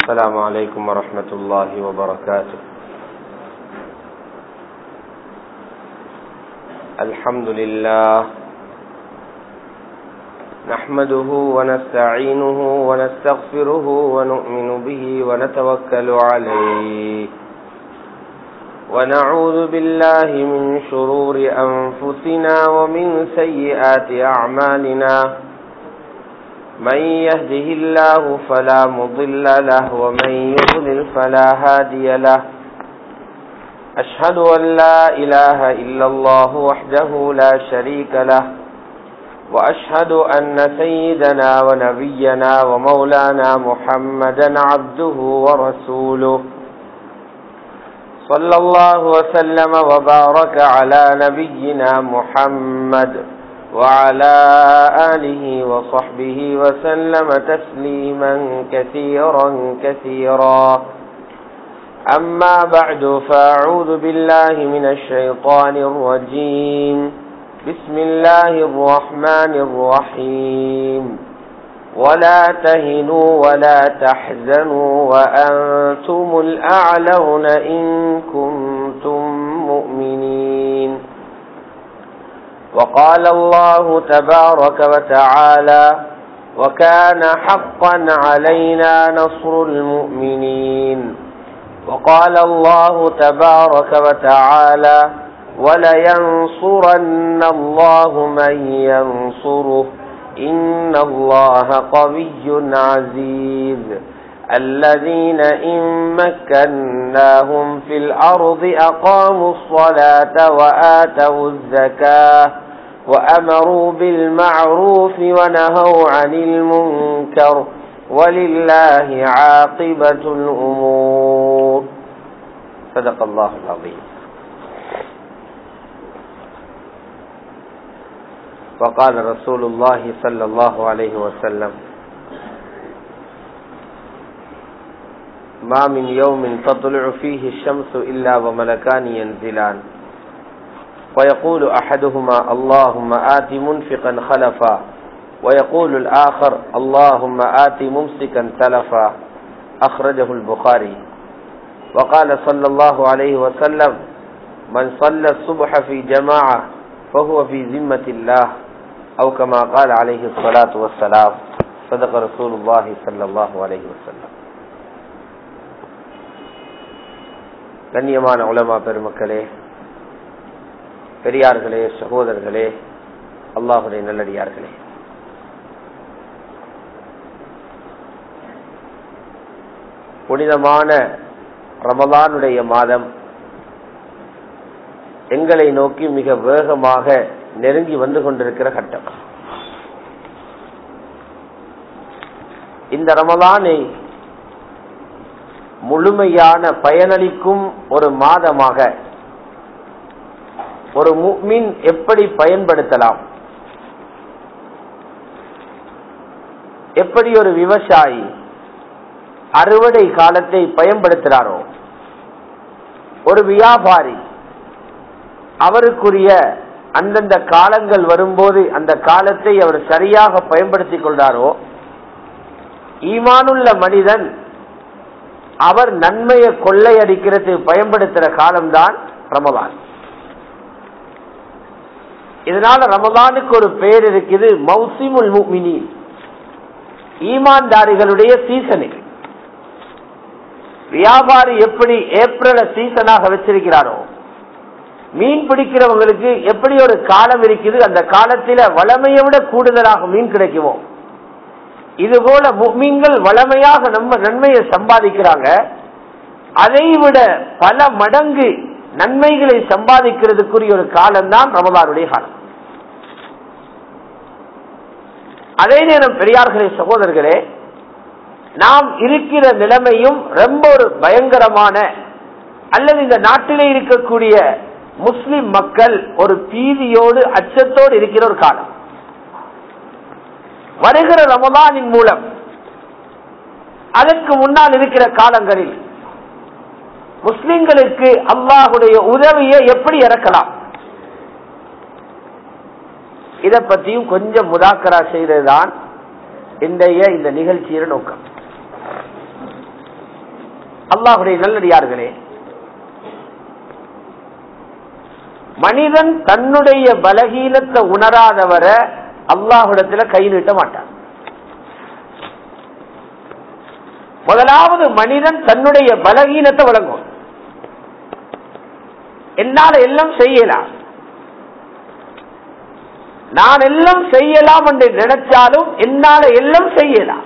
السلام عليكم ورحمة الله وبركاته الحمد لله نحمده ونستعينه ونستغفره ونؤمن به ونتوكل عليه ونعوذ بالله من شرور أنفسنا ومن سيئات أعمالنا من يهده الله فلا مضل له ومن يضلل فلا هادي له أشهد أن لا إله إلا الله وحده لا شريك له وأشهد أن سيدنا ونبينا ومولانا محمدا عبده ورسوله صلى الله وسلم وبارك على نبينا محمد وعلى آله وصحبه وسلم تسليما كثيرا كثيرا أما بعد فأعوذ بالله من الشيطان الرجيم بسم الله الرحمن الرحيم ولا تهنوا ولا تحزنوا وأنتم الأعلون إن كنتم مؤمنين وقال الله تبارك وتعالى وكان حقا علينا نصر المؤمنين وقال الله تبارك وتعالى ولينصرن الله من ينصره إن الله قوي عزيز الذين إن مكناهم في الأرض أقاموا الصلاة وآتوا الزكاة وأمروا بالمعروف ونهوا عن المنكر ولله عاقبة الأمور صدق الله العظيم وقال رسول الله صلى الله عليه وسلم ما من يوم تطلع فيه الشمس إلا وملكان ينزلان ويقول أحدهما اللهم آت منفقا خلفا ويقول الآخر اللهم آت ممسكا تلفا أخرجه البخاري وقال صلى الله عليه وسلم من صلى الصبح في جماعة فهو في ذمة الله أو كما قال عليه الصلاة والسلام صدق رسول الله صلى الله عليه وسلم கண்ணியமான உலமா பெருமக்களே பெரியார்களே சகோதரர்களே அல்லாஹுடைய நல்லடியார்களே புனிதமான ரமலானுடைய மாதம் எங்களை நோக்கி மிக வேகமாக நெருங்கி வந்து கொண்டிருக்கிற கட்டம் இந்த ரமலானை முழுமையான பயனளிக்கும் ஒரு மாதமாக ஒரு முக்மின் எப்படி பயன்படுத்தலாம் எப்படி ஒரு விவசாயி அறுவடை காலத்தை பயன்படுத்துகிறாரோ ஒரு வியாபாரி அவருக்குரிய அந்தந்த காலங்கள் வரும்போது அந்த காலத்தை அவர் சரியாக பயன்படுத்திக் கொள்றாரோ ஈமானுள்ள மனிதன் அவர் நன்மையை கொள்ளையடிக்கிறது பயன்படுத்துற காலம்தான் ரமதான் இதனால ரமதானுக்கு ஒரு பேர் இருக்குது மௌசிமுல் முக்மினி ஈமான்தாரிகளுடைய சீசனுக்கு வியாபாரி எப்படி ஏப்ரல சீசனாக வச்சிருக்கிறாரோ மீன் பிடிக்கிறவங்களுக்கு எப்படி ஒரு காலம் இருக்குது அந்த காலத்தில வளமையை விட கூடுதலாக மீன் கிடைக்குமோ இது போல மீன்கள் வளமையாக நம்ம நன்மையை சம்பாதிக்கிறாங்க அதை விட பல மடங்கு நன்மைகளை சம்பாதிக்கிறதுக்குரிய ஒரு காலம் தான் ரமதானுடைய காலம் அதே நேரம் பெரியார்களே சகோதரர்களே நாம் இருக்கிற நிலைமையும் ரொம்ப ஒரு பயங்கரமான அல்லது இந்த நாட்டிலே இருக்கக்கூடிய முஸ்லிம் மக்கள் ஒரு பீதியோடு அச்சத்தோடு இருக்கிற ஒரு காலம் வருகிற ரமதானின் மூலம் அதற்கு முன்னால் இருக்கிற காலங்களில் முஸ்லிம்களுக்கு அல்லாஹுடைய உதவியை எப்படி இறக்கலாம் இத பத்தியும் கொஞ்சம் முதாக்கரா செய்ததுதான் இன்றைய இந்த நிகழ்ச்சியின் நோக்கம் அல்லாஹுடைய நல்லடியார்களே மனிதன் தன்னுடைய பலகீனத்தை உணராதவரை அல்லாஹுடத்துல கை நீட்ட மாட்டான் முதலாவது மனிதன் தன்னுடைய பலகீனத்தை வழங்கும் என்னால எல்லாம் செய்யலாம் நான் எல்லாம் செய்யலாம் என்று நினைச்சாலும் என்னால எல்லாம் செய்யலாம்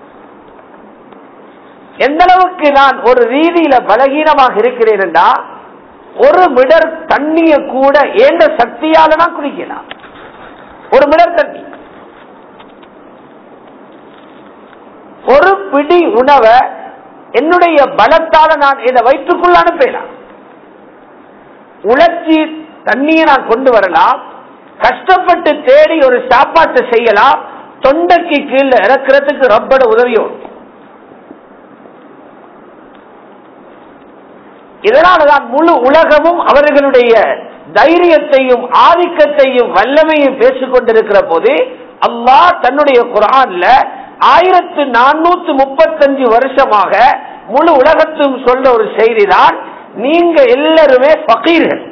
எந்த அளவுக்கு நான் ஒரு ரீதியில பலகீனமாக இருக்கிறேன் என்றா ஒரு மிடர் தண்ணிய கூட ஏந்த சக்தியால நான் குடிக்கலாம் ஒரு மிடர் தண்ணி ஒரு பிடி உணவை என்னுடைய பலத்தால நான் இதை வயிற்றுக்குள்ள அனுப்பலாம் உழைச்சி தண்ணியை நான் கொண்டு வரலாம் கஷ்டப்பட்டு தேடி ஒரு சாப்பாட்டை செய்யலாம் தொண்டைக்கு கீழே இறக்கிறதுக்கு ரப்பட உதவியோடு இதனாலதான் முழு உலகமும் அவர்களுடைய தைரியத்தையும் ஆதிக்கத்தையும் வல்லமையும் பேசிக் கொண்டிருக்கிற போது அல்லாஹ் தன்னுடைய குரான்ல ஆயிரத்து நானூத்தி முப்பத்தஞ்சு வருஷமாக முழு உலகத்தும் சொல்ற ஒரு செய்தி தான் நீங்க எல்லாருமே பகீர்கள்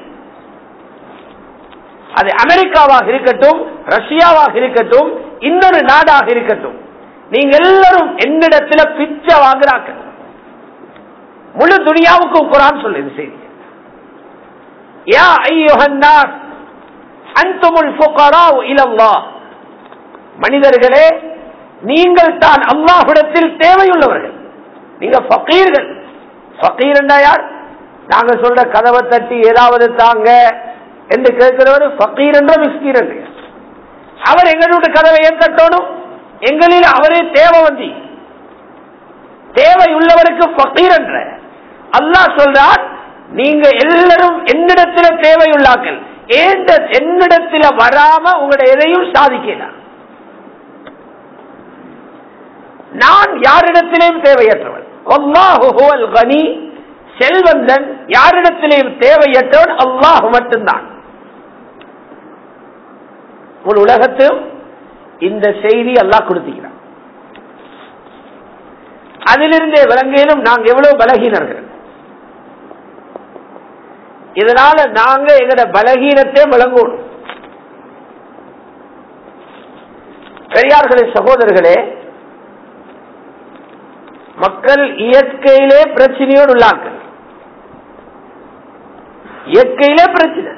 அது அமெரிக்காவாக இருக்கட்டும் ரஷ்யாவாக இருக்கட்டும் இன்னொரு நாடாக இருக்கட்டும் நீங்க எல்லாரும் என்னிடத்துல பிச்சை வாங்குறாங்க முழு துணியாவுக்கும் குரான் சொல்லுது செய்தி யா ஐயோஹன்னாஸ் அன்துமுல் ஃபுகராஉ இலல்லாஹ் மனிதர்களே நீங்கள் தான் அல்லாஹ்விடத்தில் தேவையுள்ளவர்கள் நீங்க ஃபகீர்கள் ஃபகீர் என்றா யார் நாங்க சொல்ற கதவை தட்டி ஏதாவது தாங்க என்று கேட்கிறவர் ஃபகீர் என்ற மிஸ்கீர் என்று அவர் எங்களுடைய கதவை ஏன் தட்டணும் எங்களில் அவரே தேவவந்தி தேவை உள்ளவருக்கு ஃபகீர் என்ற அல்லாஹ் சொல்றார் நீங்க எல்லாரும் என்னிடத்தில தேவையுள்ளாக்கள் ஏந்த என்னிடத்தில வராம உங்களுடைய எதையும் சாதிக்கலாம் நான் யாரிடத்திலேயும் தேவையற்றவன் அல்லாஹுவல் கனி செல்வந்தன் யாரிடத்திலேயும் தேவையற்றவன் அல்லாஹ் மட்டும்தான் ஒரு உலகத்தையும் இந்த செய்தி அல்லாஹ் கொடுத்துக்கிறான் அதிலிருந்தே விலங்கையிலும் நாங்கள் எவ்வளவு பலகீனர்கள் இதனால நாங்க எங்கட பலகீனத்தை விளங்கணும் பெரியார்களே சகோதரர்களே மக்கள் இயற்கையிலே பிரச்சனையோடு உள்ளாக்கள் இயற்கையிலே பிரச்சனை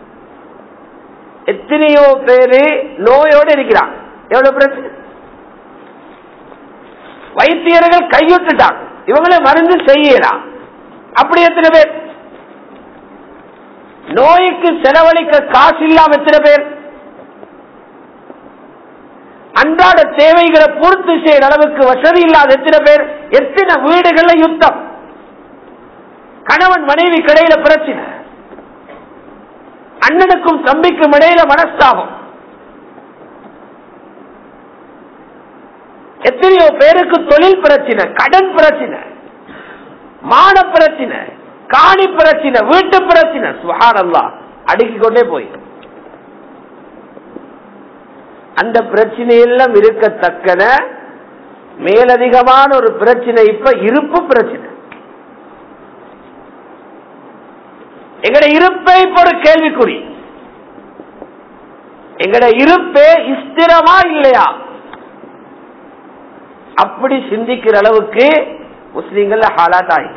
எத்தனையோ பேரு நோயோடு இருக்கிறாங்க எவ்வளவு பிரச்சனை வைத்தியர்கள் கைவிட்டுட்டாங்க இவங்களே மருந்து செய்யலாம் அப்படி எத்தனை பேர் நோய்க்கு செலவழிக்க காசு இல்லாம எத்தனை பேர் அன்றாட தேவைகளை பூர்த்தி செய்யற அளவுக்கு வசதி இல்லாத எத்தனை பேர் எத்தனை வீடுகள்ல யுத்தம் கணவன் மனைவி கடையில பிரச்சனை அண்ணனுக்கும் தம்பிக்கும் இடையில மனஸ்தாபம் எத்தனையோ பேருக்கு தொழில் பிரச்சனை கடன் பிரச்சனை மான பிரச்சனை காணி பிரச்சனை வீட்டு பிரச்சனை சுகாரல்லா அடுக்கிக் கொண்டே போய் அந்த பிரச்சனை எல்லாம் இருக்கத்தக்கன மேலதிகமான ஒரு பிரச்சனை இப்ப இருப்பு பிரச்சனை எங்கட இருப்பை இப்ப ஒரு கேள்விக்குறி எங்கட இருப்பே ஸ்திரமா இல்லையா அப்படி சிந்திக்கிற அளவுக்கு முஸ்லீம்கள் ஹாலாத் ஆயிட்டு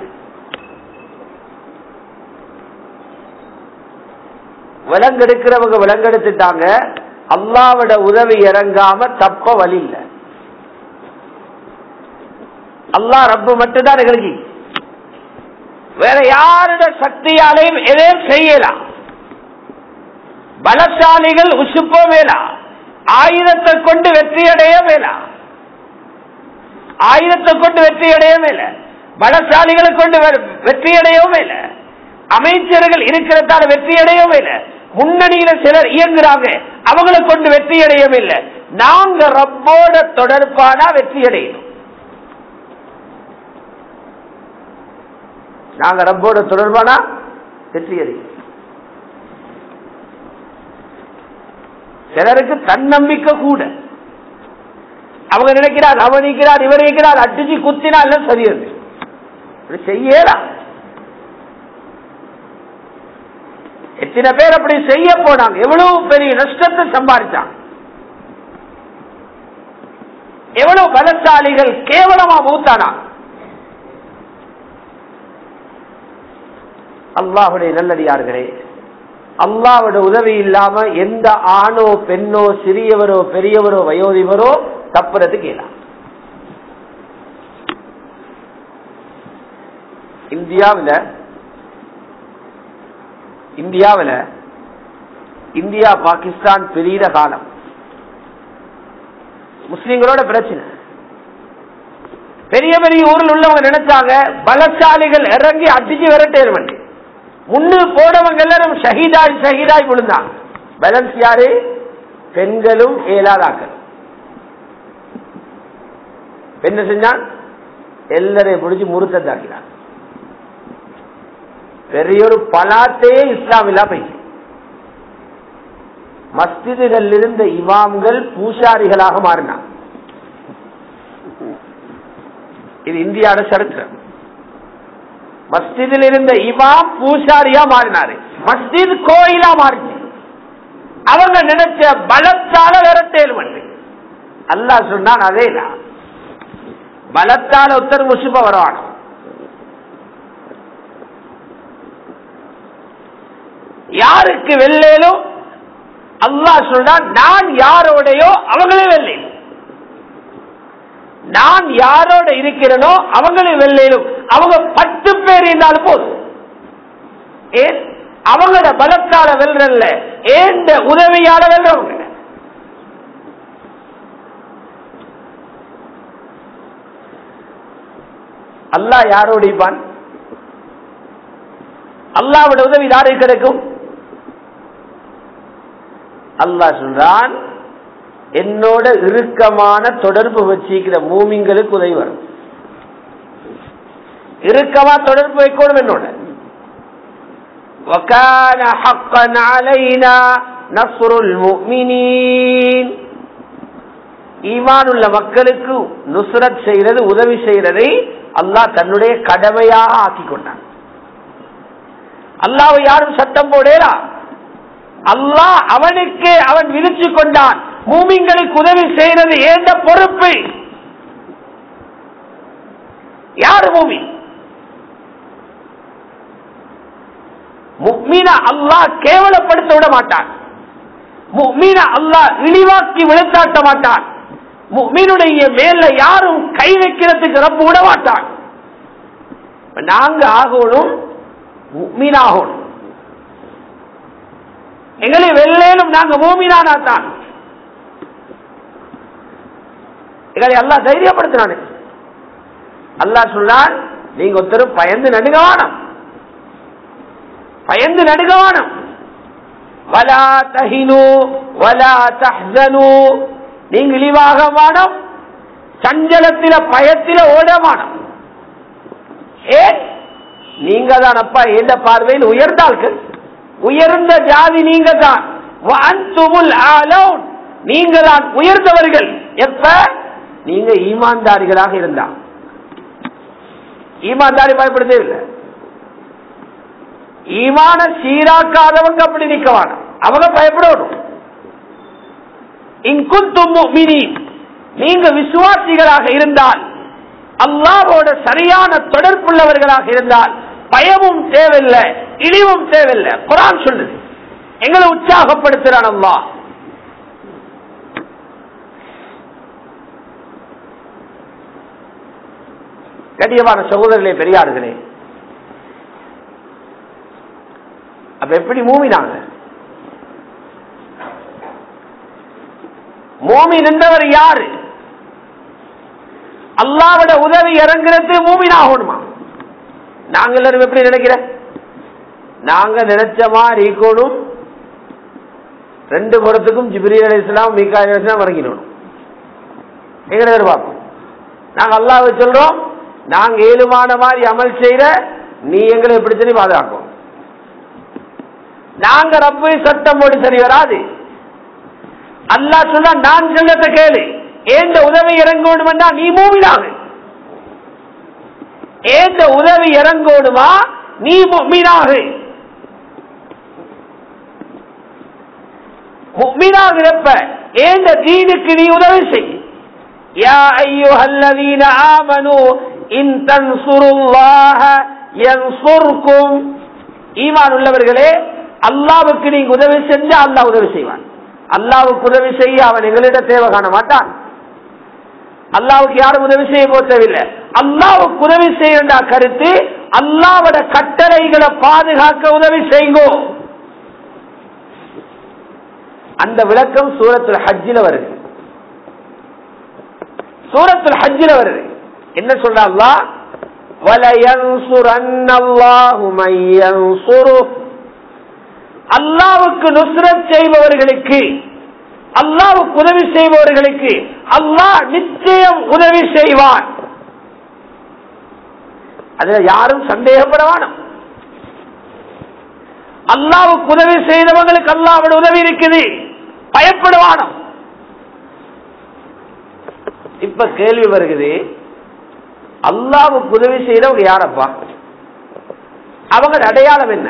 விலங்கெடுக்கிறவங்க விலங்கெடுத்துட்டாங்க அல்லாவோட உதவி இறங்காம தப்ப வழி இல்லை அல்லா ரப்பு மட்டும்தான் எங்களுக்கு வேற யாரோட சக்தியாலையும் எதையும் செய்யலாம் பலசாலிகள் உசுப்போ மேலா ஆயுதத்தை கொண்டு வெற்றி அடைய மேலா ஆயுதத்தை கொண்டு வெற்றி அடைய மேல பலசாலிகளை கொண்டு வெற்றி அடையவும் மேல அமைச்சர்கள் இருக்கிறதால வெற்றி அடையவும் இல்லை முன்னணியில சிலர் இயங்குறாங்க அவங்களை கொண்டு வெற்றி அடையவும் இல்லை நாங்க ரப்போட தொடர்பானா வெற்றி அடையணும் நாங்க ரப்போட தொடர்பானா வெற்றி அடையும் சிலருக்கு தன்னம்பிக்கை கூட அவங்க நினைக்கிறார் அவன் நிற்கிறார் இவர் நிற்கிறார் அடிச்சு குத்தினா எல்லாம் சரியது இப்படி செய்யலாம் எத்தனை பேர் அப்படி செய்ய போனாங்க எவ்வளவு பெரிய நஷ்டத்தை சம்பாதிச்சாங்க எவ்வளவு பலசாலிகள் கேவலமா மூத்தானா அல்லாஹுடைய நல்லடியார்களே அல்லாவோட உதவி இல்லாம எந்த ஆணோ பெண்ணோ சிறியவரோ பெரியவரோ வயோதிபரோ தப்புறதுக்கு இயலாம் இந்தியாவில் இந்தியாவில் இந்தியா பாகிஸ்தான் பிரியிற காலம் முஸ்லிம்களோட பிரச்சனை பெரிய பெரிய ஊரில் உள்ளவங்க நினைச்சாங்க பலசாலிகள் இறங்கி அடிச்சு விரட்டேன் முன்னு போனவங்க எல்லாரும் ஷஹீதாய் ஷஹீதாய் விழுந்தாங்க பேலன்ஸ் யாரு பெண்களும் ஏலாதாக்கள் என்ன செஞ்சான் எல்லாரையும் பிடிச்சி முறுத்ததாக்கினான் பெரிய ஒரு பலாத்தையே இஸ்லாம் இல்லா போயிடுச்சு மஸ்திதுகள் இருந்த இமாம்கள் பூசாரிகளாக மாறினார் இது இந்தியாவோட சரித்திரம் மஸ்ஜிதில் இருந்த இமாம் பூசாரியா மாறினாரு மஸ்ஜித் கோயிலா மாறிச்சு அவங்க நினைச்ச பலத்தால விரட்டேல் வந்து அல்லாஹ் சொன்னான் அதே பலத்தால ஒருத்தர் முசுப வரவான யாருக்கு வெள்ளேலும் அல்லாஹ் சொல்றான் நான் யாரோடையோ அவங்களே வெள்ளேன் நான் யாரோட இருக்கிறேனோ அவங்களே வெள்ளையிலும் அவங்க பத்து பேர் இருந்தாலும் போதும் ஏன் அவங்களோட பலத்தால வெல்றல்ல ஏந்த உதவியால வெல்றவங்க அல்லாஹ் யாரோட இருப்பான் அல்லாவோட உதவி யாருக்கு கிடைக்கும் அல்லாஹ் சொல்றான் என்னோட இறுக்கமான தொடர்பு வச்சிருக்கிற மூமிங்களுக்கு உதவி வரும் இறுக்கமா தொடர்பு வைக்கணும் என்னோட وكان حقا علينا نصر المؤمنين ஈமான் உள்ள மக்களுக்கு நுஸ்ரத் செய்யறது உதவி செய்யறதை அல்லாஹ் தன்னுடைய கடமையாக ஆக்கி கொண்டான் அல்லாவை யாரும் சட்டம் போடேரா அல்லாஹ் அவனுக்கு அவன் விதிச்சு கொண்டான் மூமிங்களுக்கு உதவி செய்யறது ஏந்த பொறுப்பு யாரு மூமி முக்மீன அல்லாஹ் கேவலப்படுத்த விட மாட்டான் முக்மீன அல்லாஹ் இழிவாக்கி விழுத்தாட்ட மாட்டான் முக்மீனுடைய மேல யாரும் கை வைக்கிறதுக்கு ரப்பு விட மாட்டான் நாங்க ஆகணும் முக்மீனாகணும் எங்களை வெள்ளேலும் நாங்க மூமினானா தான் எங்களை அல்லா தைரியப்படுத்தினானே அல்லா சொன்னான் நீங்க ஒருத்தரும் பயந்து நடுகவானம் பயந்து நடுகவானம் வலா தஹினு வலா தஹ்சனு நீங்க இழிவாக மானம் சஞ்சலத்தில பயத்தில ஓடமானம் ஏன் நீங்க தான் அப்பா எந்த பார்வையில் உயர்ந்தார்கள் உயர்ந்த ஜாதி நீங்க தான் நீங்க தான் உயர்ந்தவர்கள் எப்ப நீங்க ஈமான்தாரிகளாக இருந்தா ஈமான்தாரி பயப்படுத்தே இல்லை ஈமான சீராக்காதவங்க அப்படி நிக்க வேணும் அவங்க பயப்படணும் நீங்க விசுவாசிகளாக இருந்தால் அல்லாவோட சரியான தொடர்புள்ளவர்களாக இருந்தால் பயமும் தேவையில்லை இழிவும் தேவையில்லை குரான் சொல்லுது எங்களை உற்சாகப்படுத்துறான் அல்லா கடியமான சகோதரர்களே பெரியார்களே அப்ப எப்படி மூமினாங்க மூமி நின்றவர் யாரு அல்லாவோட உதவி இறங்குறது மூமினாகணுமா நாங்க எல்லாரும் எப்படி நினைக்கிற நாங்க நினைச்ச மாதிரி இருக்கணும் ரெண்டு புறத்துக்கும் ஜிப்ரி அலி இஸ்லாம் மீகா அலி இஸ்லாம் இறங்கிடணும் எங்க எதிர்பார்ப்போம் நாங்க அல்லாவை சொல்றோம் நாங்க ஏழுமான மாதிரி அமல் செய்யற நீ எங்களை எப்படி சரி பாதுகாக்கும் நாங்க ரப்பு சட்டம் போட்டு சரி வராது அல்லா சொன்னா நான் சொல்லத்தை கேளு ஏந்த உதவி இறங்கணும் நீ மூவினாக ஏந்த உதவி இறங்கோடுமா நீ மீனாகு முக்மீனாக இருப்ப ஏந்த தீனுக்கு நீ உதவி செய் யா ஐயுஹல்லதீன ஆமனு இன் தன்சுருல்லாஹ யன்சுர்கும் ஈமான் உள்ளவர்களே அல்லாவுக்கு நீங்க உதவி செஞ்சா அல்லாஹ் உதவி செய்வான் அல்லாவுக்கு உதவி செய்ய அவன் எங்களிடம் தேவை காண மாட்டான் அல்லாவுக்கு யாரும் உதவி செய்ய போத்தவில்லை அல்லாவுக்கு உதவி செய்ய கருத்து அல்லாவோட கட்டளைகளை பாதுகாக்க உதவி செய்யுங்கோ அந்த விளக்கம் சூரத்துல ஹஜ்ஜில வருது சூரத்துல ஹஜ்ஜில வருது என்ன சொல்றா அல்லாவுக்கு நுஸ்ரத் செய்பவர்களுக்கு அல்லாவுக்கு உதவி செய்பவர்களுக்கு அல்லாஹ் நிச்சயம் உதவி செய்வான் அதுல யாரும் சந்தேகப்பட வேணும் அல்லாவுக்கு உதவி செய்தவங்களுக்கு அல்லாவோட உதவி இருக்குது பயப்படுவானோ இப்ப கேள்வி வருகிறது அல்லாவுக்கு உதவி செய்தவங்க யாரப்பா அவங்க அடையாளம் என்ன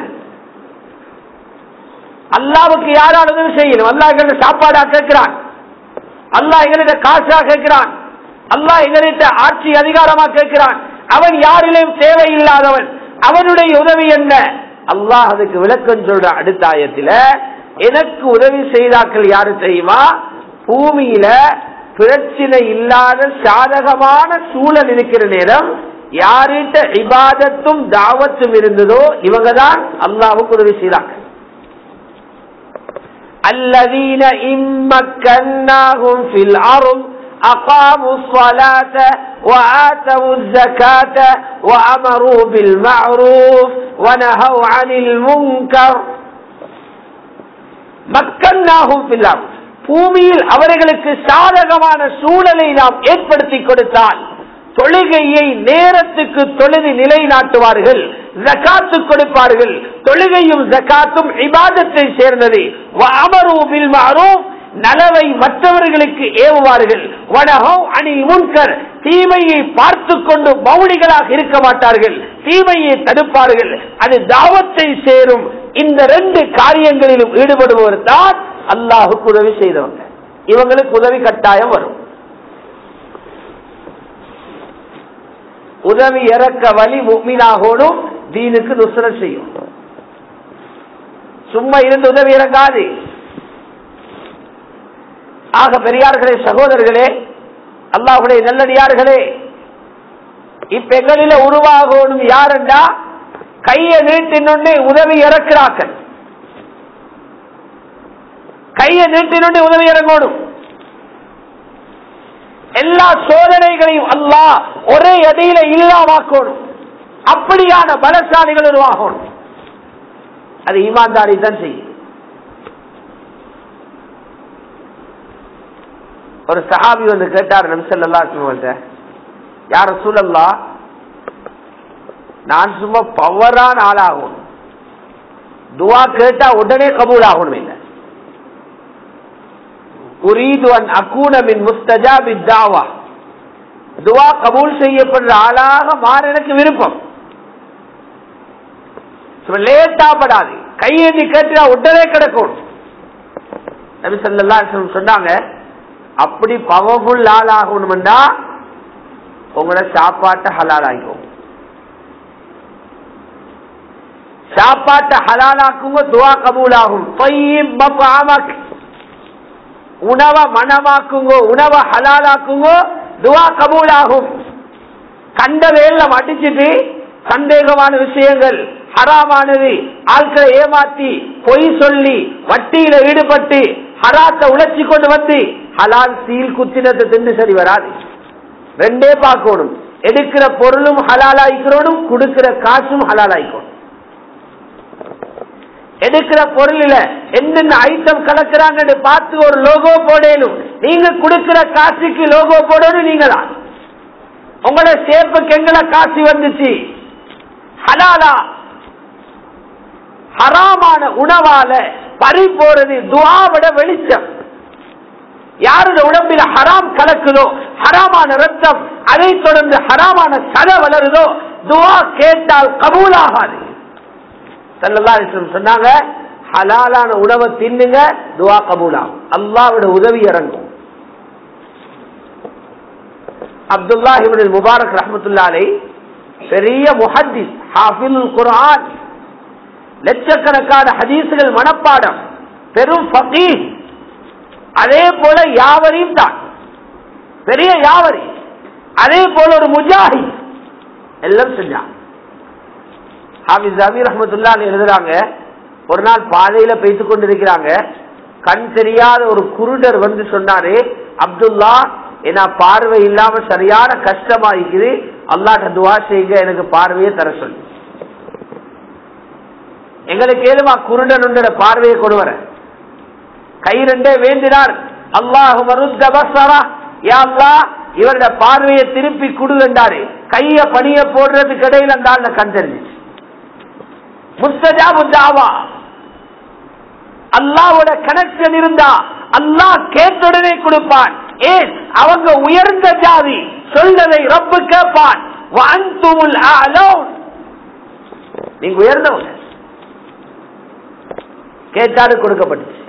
அல்லாவுக்கு யாரால் உதவி செய்யணும் அல்லா எங்கிட்ட சாப்பாடா கேட்கிறான் அல்லா எங்கள்கிட்ட காசா கேட்கிறான் அல்லா எங்கள்கிட்ட ஆட்சி அதிகாரமா கேட்கிறான் அவன் யாரிலும் தேவையில்லாதவன் அவனுடைய உதவி என்ன அல்லாஹ் அதுக்கு விளக்கம் சொல்ற அடுத்த ஆயத்துல எனக்கு உதவி செய்தாக்கள் யாரு தெரியுமா பூமியில பிரச்சனை இல்லாத சாதகமான சூழல் இருக்கிற நேரம் யார்கிட்ட இபாதத்தும் தாவத்தும் இருந்ததோ இவங்க தான் அல்லாவுக்கு உதவி செய்தாங்க الذين إن مكناهم في الأرض أقاموا الصلاة وآتوا الزكاة وأمروا بالمعروف ونهوا عن المنكر மக்கன்னாகும் பில்லாம் பூமியில் அவர்களுக்கு சாதகமான சூழலை நாம் ஏற்படுத்தி கொடுத்தால் தொழுகையை நேரத்துக்கு தொழுது நிலைநாட்டுவார்கள் ஜக்காத்து கொடுப்பார்கள் தொழுகையும் ஜக்காத்தும் இபாதத்தை சேர்ந்தது அமரூபில் மாறும் நலவை மற்றவர்களுக்கு ஏவுவார்கள் வடகம் அணில் முன்கர் தீமையை பார்த்து கொண்டு மௌனிகளாக இருக்க மாட்டார்கள் தீமையை தடுப்பார்கள் அது தாவத்தை சேரும் இந்த ரெண்டு காரியங்களிலும் ஈடுபடுபவர் தான் அல்லாஹுக்கு உதவி செய்தவங்க இவங்களுக்கு உதவி கட்டாயம் வரும் உதவி இறக்க வழி முக்மீனாகோடும் தீனுக்கு நுசரம் செய்யும் சும்மா இருந்து உதவி இறங்காது ஆக பெரியார்களே சகோதரர்களே அல்லாஹுடைய நல்லடியார்களே இப்ப எங்களில உருவாகணும் யாருண்டா கையை நீட்டினொன்னே உதவி இறக்கிறார்கள் கையை நீட்டினொன்னே உதவி இறங்கணும் எல்லா சோதனைகளையும் அல்லாஹ் ஒரே அடியில இல்லாமாக்கணும் அப்படியான பலசாலிகள் உருவாகணும் அது ஈமான்தாரி தான் செய்யும் ஒரு சஹாபி வந்து கேட்டார் நம்சல்லா யார சூழல்லா நான் சும்மா பவரான ஆளாகும் துவா கேட்டா உடனே கபூல் ஆகணும் இல்லை உரீது அன் அக்கூனமின் முஸ்தஜாபி தாவா துவா கபூல் செய்யப்படுற ஆளாக மாற எனக்கு விருப்பம் லேட்டா படாது கையேந்தி கேட்டா உடனே கிடக்கும் நபி சொல்லா சொன்னாங்க அப்படி பவர்ஃபுல் ஆள் ஆகணும்டா உங்களோட சாப்பாட்டை ஹலால் ஆகிக்கும் சாப்பாட்டை ஹலாலாக்குங்க துவா கபூல் ஆகும் உணவை மனமாக்குங்கோ உணவை ஹலாலாக்குங்கோ துவா கபூல் ஆகும் கண்ட வேல அடிச்சுட்டு சந்தேகமான விஷயங்கள் ஹராமானது ஆட்களை ஏமாத்தி பொய் சொல்லி வட்டியில ஈடுபட்டு ஹராத்தை உழைச்சி கொண்டு வந்து ஹலால் சீல் குத்தினத்தை திண்டு சரி வராது ரெண்டே பார்க்கணும் எடுக்கிற பொருளும் ஹலால் ஆயிக்கிறோனும் கொடுக்கிற காசும் ஹலால் ஆயிக்கணும் எடுக்கிற பொருளில என்னென்ன ஐட்டம் கலக்குறாங்கன்னு பார்த்து ஒரு லோகோ போடணும் நீங்க கொடுக்கிற காசுக்கு லோகோ போடணும் நீங்க தான் உங்களோட சேப்புக்கு எங்களை காசு வந்துச்சு ஹலாலா ஹராமான உணவால பறி போறது துவாவிட வெளிச்சம் யாருடைய உடம்பில ஹராம் கலக்குதோ ஹராமான ரத்தம் அதை தொடர்ந்து ஹராமான சத வளருதோ துவா கேட்டால் கபூலாகாது ஸல்லல்லாஹு அலைஹி வஸல்லம் சொன்னாங்க ஹலாலான உணவை தின்னுங்க துவா கபூலாகும் அல்லாஹ்வோட உதவி இறங்கும் அப்துல்லா இப்னு முபாரக் ரஹ்மத்துல்லாஹி அலைஹி பெரிய முஹத்திஸ் ஹாஃபில் குர்ஆன் லட்சக்கணக்கான ஹதீசுகள் மனப்பாடம் பெரும் ஃபகீஹ் அதே போல யாவரையும் தான் பெரிய யாவரி அதே போல ஒரு முஜாஹித் எல்லாம் செஞ்சான் ஹாபிஸ் அமீர் ரஹமத்துல்லா எழுதுறாங்க ஒரு நாள் பாதையில பேசி கொண்டிருக்கிறாங்க கண் தெரியாத ஒரு குருடர் வந்து சொன்னாரு அப்துல்லா என்ன பார்வை இல்லாம சரியான கஷ்டமா இருக்குது அல்லாட்ட துவா செய்யுங்க எனக்கு பார்வையை தர சொல்லி எங்களுக்கு ஏழுமா குருடன் உண்டோட பார்வையை கொண்டு வர கை ரெண்டே வேண்டினார் அல்லாஹு மருத்தபசரா யா அல்லாஹ் இவருடைய பார்வையை திருப்பி குடுகண்டாரு கைய பணிய போடுறதுக்கு இடையில அந்த ஆள்ல கண் தெரிஞ்சிச்சு முஸ்தஜாபு தாவா அல்லாவோட கனெக்ஷன் இருந்தா அல்லாஹ் கேட்டுடனே கொடுப்பான் ஏன் அவங்க உயர்ந்த ஜாதி சொல்றதை ரப்பு கேட்பான் வஅன்துமுல் அலௌன் நீங்க உயர்ந்தவங்க கேட்டாரு கொடுக்கப்பட்டுச்சு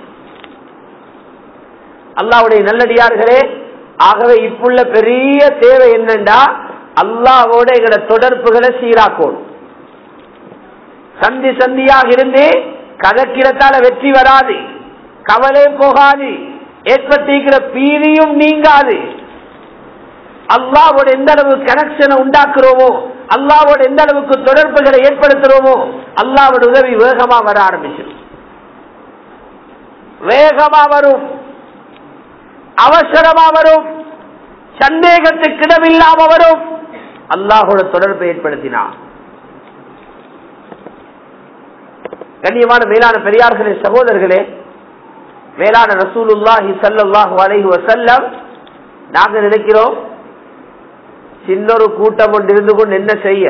அல்லாவுடைய நல்லடியார்களே ஆகவே இப்புள்ள பெரிய தேவை என்னண்டா அல்லாவோட எங்களோட தொடர்புகளை சீராக்கணும் சந்தி சந்தியாக இருந்து கதக்கிடத்தால வெற்றி வராது கவலை போகாது ஏற்பட்டிருக்கிற பீதியும் நீங்காது அல்லாவோட எந்த அளவு கனெக்ஷனை உண்டாக்குறோமோ அல்லாவோட எந்த அளவுக்கு தொடர்புகளை ஏற்படுத்துறோமோ அல்லாவோட உதவி வேகமா வர ஆரம்பிச்சிடும் வேகமா வரும் அவசரமா வரும் சந்தேகத்துக்கு இடமில்லாம வரும் அல்லாஹோட தொடர்பை ஏற்படுத்தினார் கண்ணியமான மேலான பெரியார்களே சகோதரர்களே மேலான ரசூலுல்லாஹி சல்லாஹு அலைஹி வசல்லம் நாங்க நினைக்கிறோம் சின்னொரு கூட்டம் ஒன்று இருந்து கொண்டு என்ன செய்ய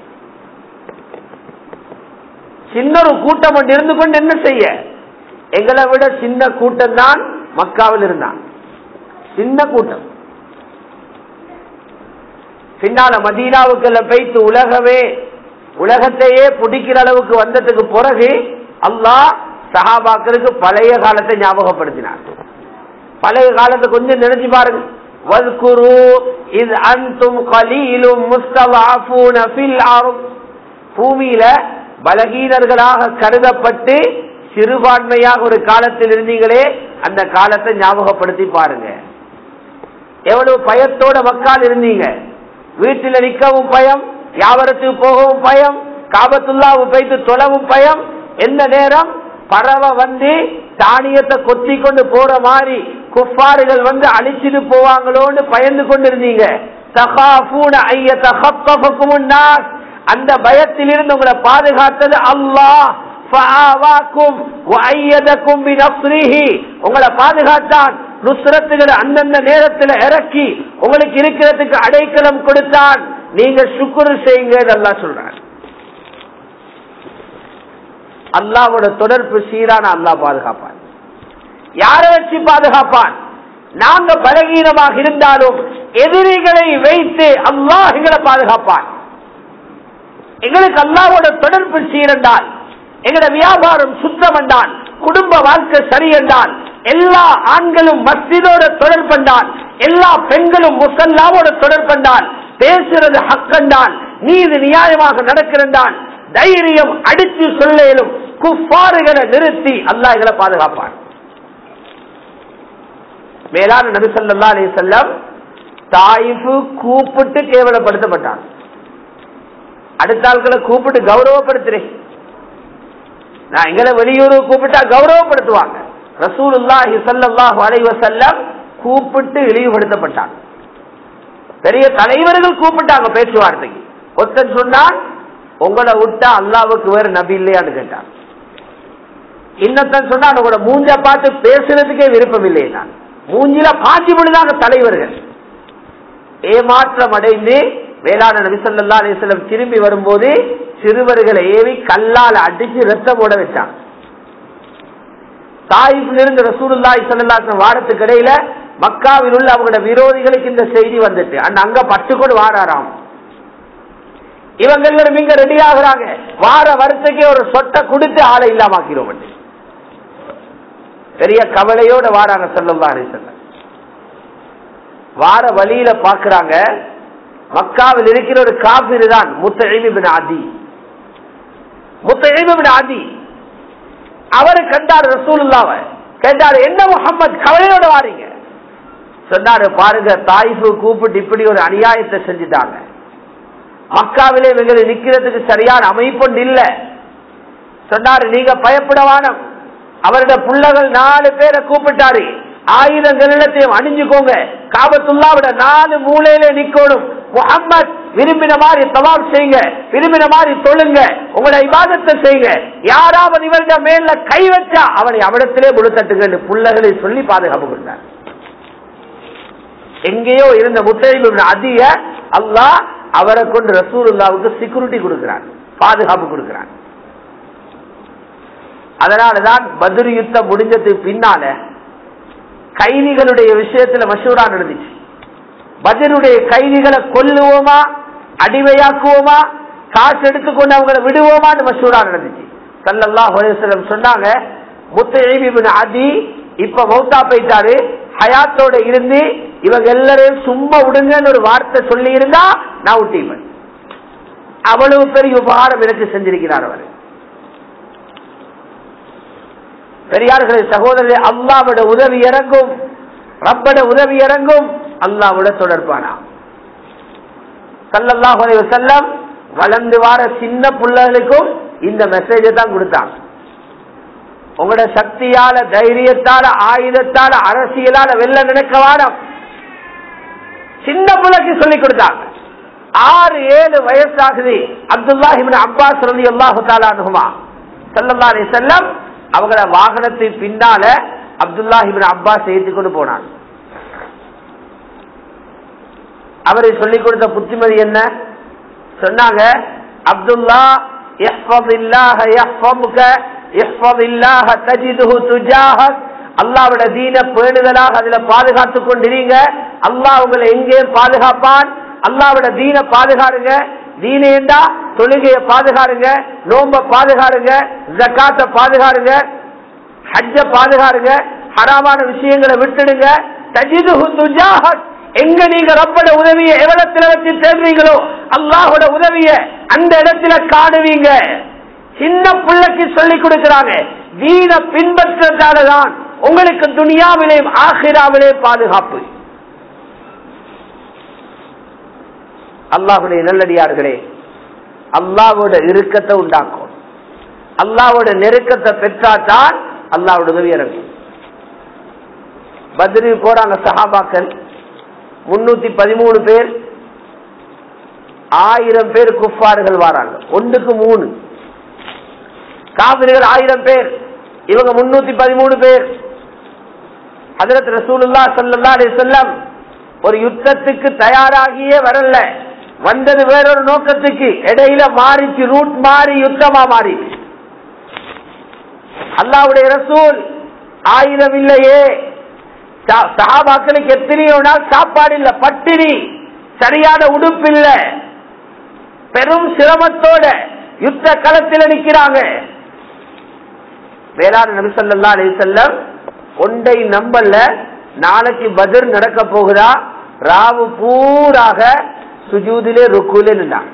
சின்னொரு கூட்டம் ஒன்று இருந்து கொண்டு என்ன செய்ய எங்களை விட சின்ன கூட்டம் தான் மக்காவில் இருந்தான் சின்ன கூட்டம் பின்னால மதீனாவுக்குள்ள போய்த்து உலகமே உலகத்தையே பிடிக்கிற அளவுக்கு வந்ததுக்கு பிறகு அல்லாஹ் சஹாபாக்களுக்கு பழைய காலத்தை ஞாபகப்படுத்தினார் பழைய காலத்தை கொஞ்சம் நினைச்சு பாருங்க பூமியில பலகீனர்களாக கருதப்பட்டு சிறுபான்மையாக ஒரு காலத்தில் இருந்தீங்களே அந்த காலத்தை ஞாபகப்படுத்தி பாருங்க எவ்வளவு பயத்தோட மக்கள் இருந்தீங்க வீட்டில நிக்கவும் பயம் வியாபாரத்துக்கு போகவும் பயம் காபத்துல்லாவு போய்த்து தொலைவும் பயம் எந்த நேரம் பறவை வந்து தானியத்தை கொத்தி கொண்டு போற மாதிரி குஃபாறுகள் வந்து அழிச்சிட்டு போவாங்களோன்னு பயந்து கொண்டு இருந்தீங்க அந்த பயத்திலிருந்து உங்களை பாதுகாத்தது அல்லாஹ் உங்களை பாதுகாத்தான் நுஸ்ரத்துகளை அந்தந்த நேரத்தில் இறக்கி உங்களுக்கு இருக்கிறதுக்கு அடைக்கலம் கொடுத்தான் நீங்க சுக்குரு செய்யுங்க இதெல்லாம் சொல்றாங்க அல்லாவோட தொடர்பு சீரான அல்லாஹ் பாதுகாப்பான் யாரை வச்சு பாதுகாப்பான் நாங்க பலகீனமாக இருந்தாலும் எதிரிகளை வைத்து அல்லாஹ் எங்களை பாதுகாப்பான் எங்களுக்கு அல்லாவோட தொடர்பு சீரண்டால் எங்கட வியாபாரம் சுத்தம் என்றால் குடும்ப வாழ்க்கை சரி என்றால் எல்லா ஆண்களும் மஸ்ஜிதோட தொடர்பண்டால் எல்லா பெண்களும் முசல்லாவோட தொடர்பண்டால் பேசுறது ஹக்கண்டால் நீதி நியாயமாக நடக்கிறண்டால் தைரியம் அடித்து சொல்லேலும் குஃபாறுகளை நிறுத்தி அல்லாஹ் எங்களை பாதுகாப்பான் மேலான நபி சொல்லா அலி செல்லம் தாயிஃபு கூப்பிட்டு கேவலப்படுத்தப்பட்டான் அடுத்த ஆட்களை கூப்பிட்டு கௌரவப்படுத்துறேன் நான் எங்களை வெளியூர் கூப்பிட்டா கௌரவப்படுத்துவாங்க ரசூலுல்லாஹி ஸல்லல்லாஹு அலைஹி வஸல்லம் கூப்பிட்டு இழிவுபடுத்தப்பட்டாங்க பெரிய தலைவர்கள் கூப்பிட்டாங்க பேச்சுவார்த்தைக்கு ஒருத்தன் சொன்னான் உங்களை விட்டா அல்லாவுக்கு வேற நபி இல்லையான்னு கேட்டான் இன்னத்தன் சொன்னான் உங்களோட மூஞ்ச பார்த்து பேசுறதுக்கே விருப்பம் இல்லை நான் மூஞ்சில பாஞ்சி விடுதாங்க தலைவர்கள் ஏமாற்றம் அடைந்து வேளாண் நபிசல்லா அலிஸ்லம் திரும்பி வரும்போது சிறுவர்களை ஏவி கல்லால் அடிச்சு ரத்தம் ஓட வச்சான் தாயிப்ல இருந்து ரசூலுல்லாஹி ஸல்லல்லாஹு வாரத்துக்கு இடையில மக்காவில் உள்ள அவங்களோட விரோதிகளுக்கு இந்த செய்தி வந்துட்டு அந்த அங்க பட்டுக்கொண்டு வாராராம் இவங்க எல்லாரும் இங்க ரெடி ஆகுறாங்க வார வருஷத்துக்கு ஒரு சொட்டை கொடுத்து ஆளை இல்லாமாக்கிறோம் பெரிய கவலையோட வாராங்க செல்லம் செல்ல வார வழியில பாக்குறாங்க மக்காவில் இருக்கிற ஒரு காபிர் தான் முத்தழிபின் ஆதி முத்தழிபின் ஆதி அவரு கண்டார் ரசூலுல்லாவ கேட்டாரு என்ன முகம்மது கவலையோட வாரீங்க சொன்னாரு பாருங்க தாய்ஃபு கூப்பிட்டு இப்படி ஒரு அநியாயத்தை செஞ்சுட்டாங்க மக்காவிலே இவங்களை நிக்கிறதுக்கு சரியான அமைப்பு இல்ல சொன்னாரு நீங்க பயப்படவானம் அவருடைய புள்ளகள் நாலு பேரை கூப்பிட்டாரு ஆயுதம் கருடத்தையும் அணிஞ்சுக்கோங்க காபத்துள்ளாவிட நாலு மூலையில நிக்கணும் முகம்மது விரும்பின மாதிரி தவாப் செய்யுங்க விரும்பின மாதிரி தொழுங்க உங்களோட இபாதத்தை செய்யுங்க யாராவது இவருடைய மேல கை வச்சா அவனை அவடத்திலே முழுத்தட்டுங்க புள்ளகளை சொல்லி பாதுகாப்பு கொடுத்தார் எங்கேயோ இருந்த முத்தையில் அதிக அல்லாஹ் அவரை கொண்டு ரசூலுல்லாவுக்கு செக்யூரிட்டி கொடுக்கிறான் பாதுகாப்பு கொடுக்கிறான் அதனாலதான் பதிரு யுத்தம் முடிஞ்சதுக்கு பின்னால கைதிகளுடைய விஷயத்துல மசூரா நடந்துச்சு பதிலுடைய கைதிகளை கொல்லுவோமா அடிவையாக்குவோமா காசு எடுத்துக்கொண்டு அவங்களை விடுவோமான்னு மசூரா நடந்துச்சு சல்லல்லா ஹொலேஸ்வரம் சொன்னாங்க முத்தைபின் அதி இப்ப மௌத்தா போயிட்டாரு ஹயாத்தோட இருந்து இவங்க எல்லாரையும் சும்மா விடுங்கன்னு ஒரு வார்த்தை சொல்லி இருந்தா நான் விட்டீவன் அவ்வளவு பெரிய உபகாரம் எனக்கு செஞ்சிருக்கிறார் அவர் பெரியார்களே சகோதரர் அல்லாவோட உதவி இறங்கும் ரப்பட உதவி இறங்கும் அல்லாவோட தொடர்பானா சல்லல்லாஹு செல்லம் வளர்ந்து வார சின்ன பிள்ளைகளுக்கும் இந்த மெசேஜை தான் கொடுத்தாங்க உங்களோட சக்தியால தைரியத்தால ஆயுதத்தால அரசியலால வெல்ல நினைக்க வாடம் சின்ன பிள்ளைக்கு சொல்லிக் கொடுத்தாங்க ஆறு ஏழு வயசாகுது அப்துல்லாஹிபின் அப்பாஸ் ரலி அல்லாஹு தாலானுமா சல்லல்லா அலி செல்லம் அவங்கள வாகனத்தின் பின்னால அப்துல்லாஹிபின் அப்பாஸ் ஏற்றுக்கொண்டு போனாங்க அவரை சொல்லிக் கொடுத்த புத்திமதி என்ன சொன்னாங்க அப்துல்லா அல்லாவோட தீன பேணுதலாக அதுல பாதுகாத்துக் கொண்டிருங்க அல்லாஹ் உங்களை எங்கே பாதுகாப்பான் அல்லாவோட தீன பாதுகாருங்க தீனேண்டா தொழுகைய பாதுகாருங்க நோம்ப பாதுகாருங்க ஜக்காத்த பாதுகாருங்க ஹஜ்ஜ பாதுகாருங்க ஹராமான விஷயங்களை விட்டுடுங்க தஜிதுஹு துஜாஹத் எங்க நீங்க ரப்பட உதவிய எவ்வளத்துல வச்சு தேடுறீங்களோ அல்லாஹோட உதவிய அந்த இடத்துல காணுவீங்க சின்ன பிள்ளைக்கு சொல்லி கொடுக்கிறாங்க வீண பின்பற்றதாலதான் உங்களுக்கு துனியாவிலேயும் ஆஹிராவிலே பாதுகாப்பு அல்லாஹுடைய நல்லடியார்களே அல்லாவோட இறுக்கத்தை உண்டாக்கும் அல்லாவோட நெருக்கத்தை பெற்றாதான் அல்லாவோட உதவி இறங்கும் பத்ரி போறாங்க சஹாபாக்கள் முன்னூத்தி பதிமூணு பேர் ஆயிரம் பேர் குஃபார்கள் வராங்க ஒன்றுக்கு மூணு காவிரிகள் ஆயிரம் பேர் இவங்க முன்னூத்தி பதிமூணு பேர் ஹதரத் ரசூலுல்லா சல்லா அலி செல்லம் ஒரு யுத்தத்துக்கு தயாராகியே வரல வந்தது வேறொரு நோக்கத்துக்கு இடையில மாறிச்சு ரூட் மாறி யுத்தமா மாறி அல்லாவுடைய ரசூல் ஆயிரம் இல்லையே சகாபாக்களுக்கு எத்தனையோ நாள் சாப்பாடு இல்ல பட்டினி சரியான உடுப்பு இல்ல பெரும் சிரமத்தோட யுத்த களத்தில் நிற்கிறாங்க வேளாண் நபிசல்லா அலி செல்லம் ஒன்றை நம்பல்ல நாளைக்கு பதில் நடக்க போகுதா ராவு பூராக சுஜூதிலே ருக்குலே நின்றாங்க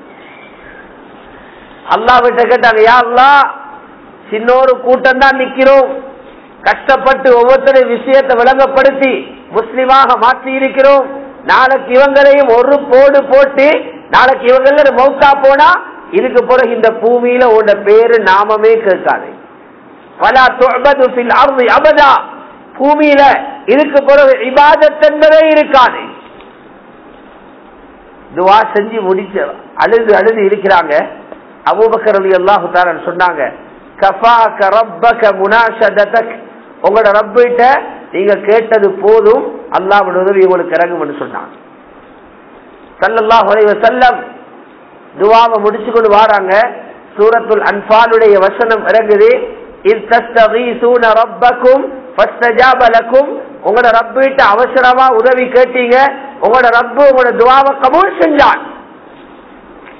அல்லா விட்ட கேட்டாங்க யா அல்லா சின்னொரு கூட்டம் தான் நிக்கிறோம் கஷ்டப்பட்டு ஒவ்வொருத்தரை விஷயத்தை விளங்கப்படுத்தி முஸ்லிமாக மாற்றி இருக்கிறோம் நாளைக்கு இவங்களையும் ஒரு போடு போட்டு நாளைக்கு இவங்க மௌத்தா போனா இதுக்கு பிறகு இந்த பூமியில உன்னோட பேரு நாமமே கேட்காது பலா தொபது பில் அருள் அபதா பூமியில இதுக்கு பிறகு இபாதத் என்பதே இருக்காது துவா செஞ்சு முடிச்ச அழுது அழுது இருக்கிறாங்க அபூபக்கர் அலி அல்லாஹு தாரன் சொன்னாங்க கஃபா கரப்பக முனாஷதக் உங்களோட ரப்பிட்ட நீங்க கேட்டது போதும் அல்லாவோட உதவி உங்களுக்கு இறங்கும் சொன்னாங்க சல்லல்லாஹ் அலைஹி செல்லம் துவாவை முடிச்சு கொண்டு வாராங்க சூரத்துல் அன்பாலுடைய வசனம் இறங்குது இத் தஸ்தகீசூன ரப்பக்கும் ஃபஸ்தஜாப லக்கும் உங்களோட ரப்பிட்ட அவசரமா உதவி கேட்டீங்க உங்களோட ரப்பு உங்களோட துவாவை கபூல் செஞ்சான்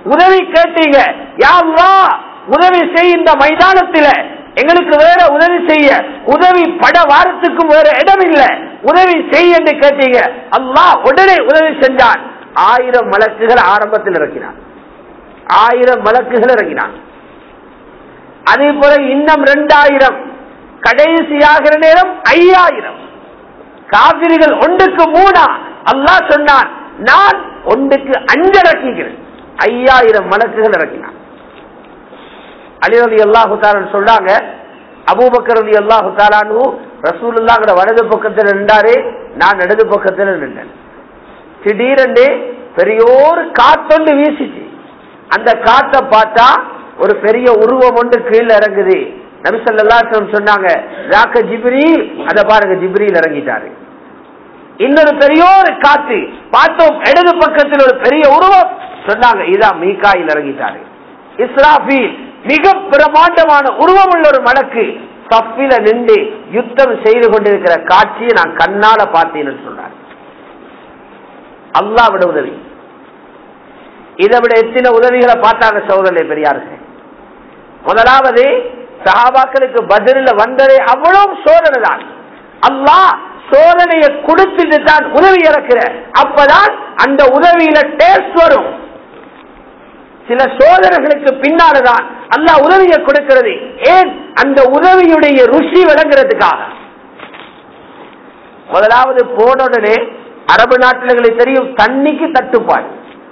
உதவி கேட்டீங்க யா அல்லாஹ் உதவி செய் இந்த மைதானத்தில எங்களுக்கு வேற உதவி செய்ய உதவி பட வாரத்துக்கும் வேற இடம் இல்ல உதவி செய் என்று கேட்டீங்க அல்லாஹ் உடனே உதவி செஞ்சான் ஆயிரம் மலக்குகள் ஆரம்பத்தில் இறக்கினான் ஆயிரம் மலக்குகள் இறங்கினான் அதே போல இன்னும் ரெண்டாயிரம் கடைசியாகிற நேரம் ஐயாயிரம் காவிரிகள் ஒன்றுக்கு மூணா அல்லாஹ் சொன்னான் நான் ஒன்றுக்கு அஞ்சு இறக்குகிறேன் ஐயாயிரம் மலக்குகள் இறக்கினான் அலிரதி அல்லாஹு தாலன் சொல்றாங்க அபூபக்கர் அலி அல்லாஹு தாலானு ரசூலுல்லாங்கிற வலது பக்கத்தில் நின்றாரே நான் இடது பக்கத்தில் நின்றேன் திடீரென்று பெரியோரு காத்தொண்டு வீசிச்சு அந்த காத்தை பார்த்தா ஒரு பெரிய உருவம் ஒன்று கீழே இறங்குது நபிசல்லா சொன்னாங்க ராக்க ஜிப்ரீல் அத பாருங்க ஜிப்ரீல் இறங்கிட்டாரு இன்னொரு பெரிய ஒரு காத்து பார்த்தோம் இடது பக்கத்தில் ஒரு பெரிய உருவம் சொன்னாங்க இதான் மீகாயில் இறங்கிட்டாரு இஸ்ராஃபீல் மிக பிரமாண்டமான உருவம் உள்ள ஒரு மலக்கு சஃபில நின்று யுத்தம் செய்து கொண்டிருக்கிற காட்சியை நான் கண்ணால பார்த்தேன்னு சொன்னார் அல்லாவிட உதவி இதை விட எத்தனை உதவிகளை பார்த்தாங்க சோதனை பெரியார்கள் முதலாவது சஹாபாக்களுக்கு பதிலில் வந்ததே அவ்வளவு சோதனை தான் அல்லாஹ் சோதனையை கொடுத்துட்டு தான் உதவி இறக்குற அப்பதான் அந்த உதவியில டேஸ்ட் வரும் சில சோதனைகளுக்கு பின்னால்தான் அல்லாஹ் உதவியை கொடுக்கிறது ஏன் அந்த உதவியுடைய ருசி விளங்குறதுக்காக முதலாவது போன உடனே அரபு நாட்டில்களுக்கு தெரியும் தண்ணிக்கு தட்டுப்பாடு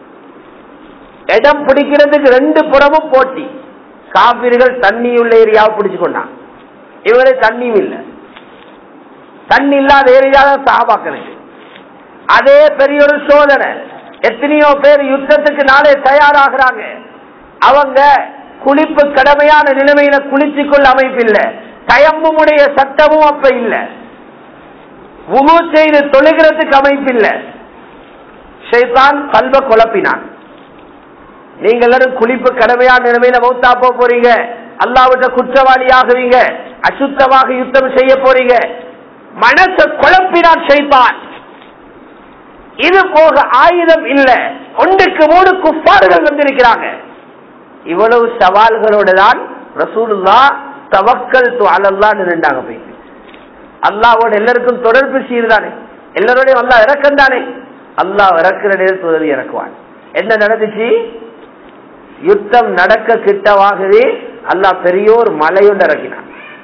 இடம் பிடிக்கிறதுக்கு ரெண்டு புறமும் போட்டி காவிரிகள் தண்ணி உள்ள ஏரியாவை பிடிச்சு கொண்டான் இவரே தண்ணியும் இல்லை தண்ணி இல்லாத ஏரியாவை சாபாக்கிறது அதே பெரிய ஒரு சோதனை எத்தனையோ பேர் யுத்தத்துக்கு நாளே தயாராகிறாங்க அவங்க குளிப்பு கடமையான நிலைமையில குளிச்சு கொள்ள அமைப்பில்லை தயம்புமுடைய சட்டமும் அப்ப இல்லை உமு செய்து தொழுகிறதுக்கு அமைப்பில்லை ஷைத்தான் கல்வ குழப்பினான் நீங்க எல்லாரும் குளிப்பு கடமையான நிலைமையில மௌத்தா போக போறீங்க அல்லாவிட்ட குற்றவாளி ஆகுவீங்க அசுத்தமாக யுத்தம் செய்ய போறீங்க மனசை குழப்பினான் ஷைத்தான் இது போக ஆயுதம் இல்ல ஒன்றுக்கு மூணு குப்பாடுகள் வந்திருக்கிறாங்க இவ்வளவு சவால்களோட தான் ரசூலுல்லா தவக்கல் அலல்லான்னு நின்றாங்க போயிட்டு அல்லாவோட எல்லாருக்கும் தொடர்பு செய்யுதானே எல்லாரோடையும் அல்லா இறக்கம் தானே அல்லாஹ் இறக்குற நேரத்து உதவி இறக்குவான் என்ன நடந்துச்சு யுத்தம் நடக்க கிட்டவாகவே அல்லாஹ் பெரியோர் மலையுண்டு இறக்கினான்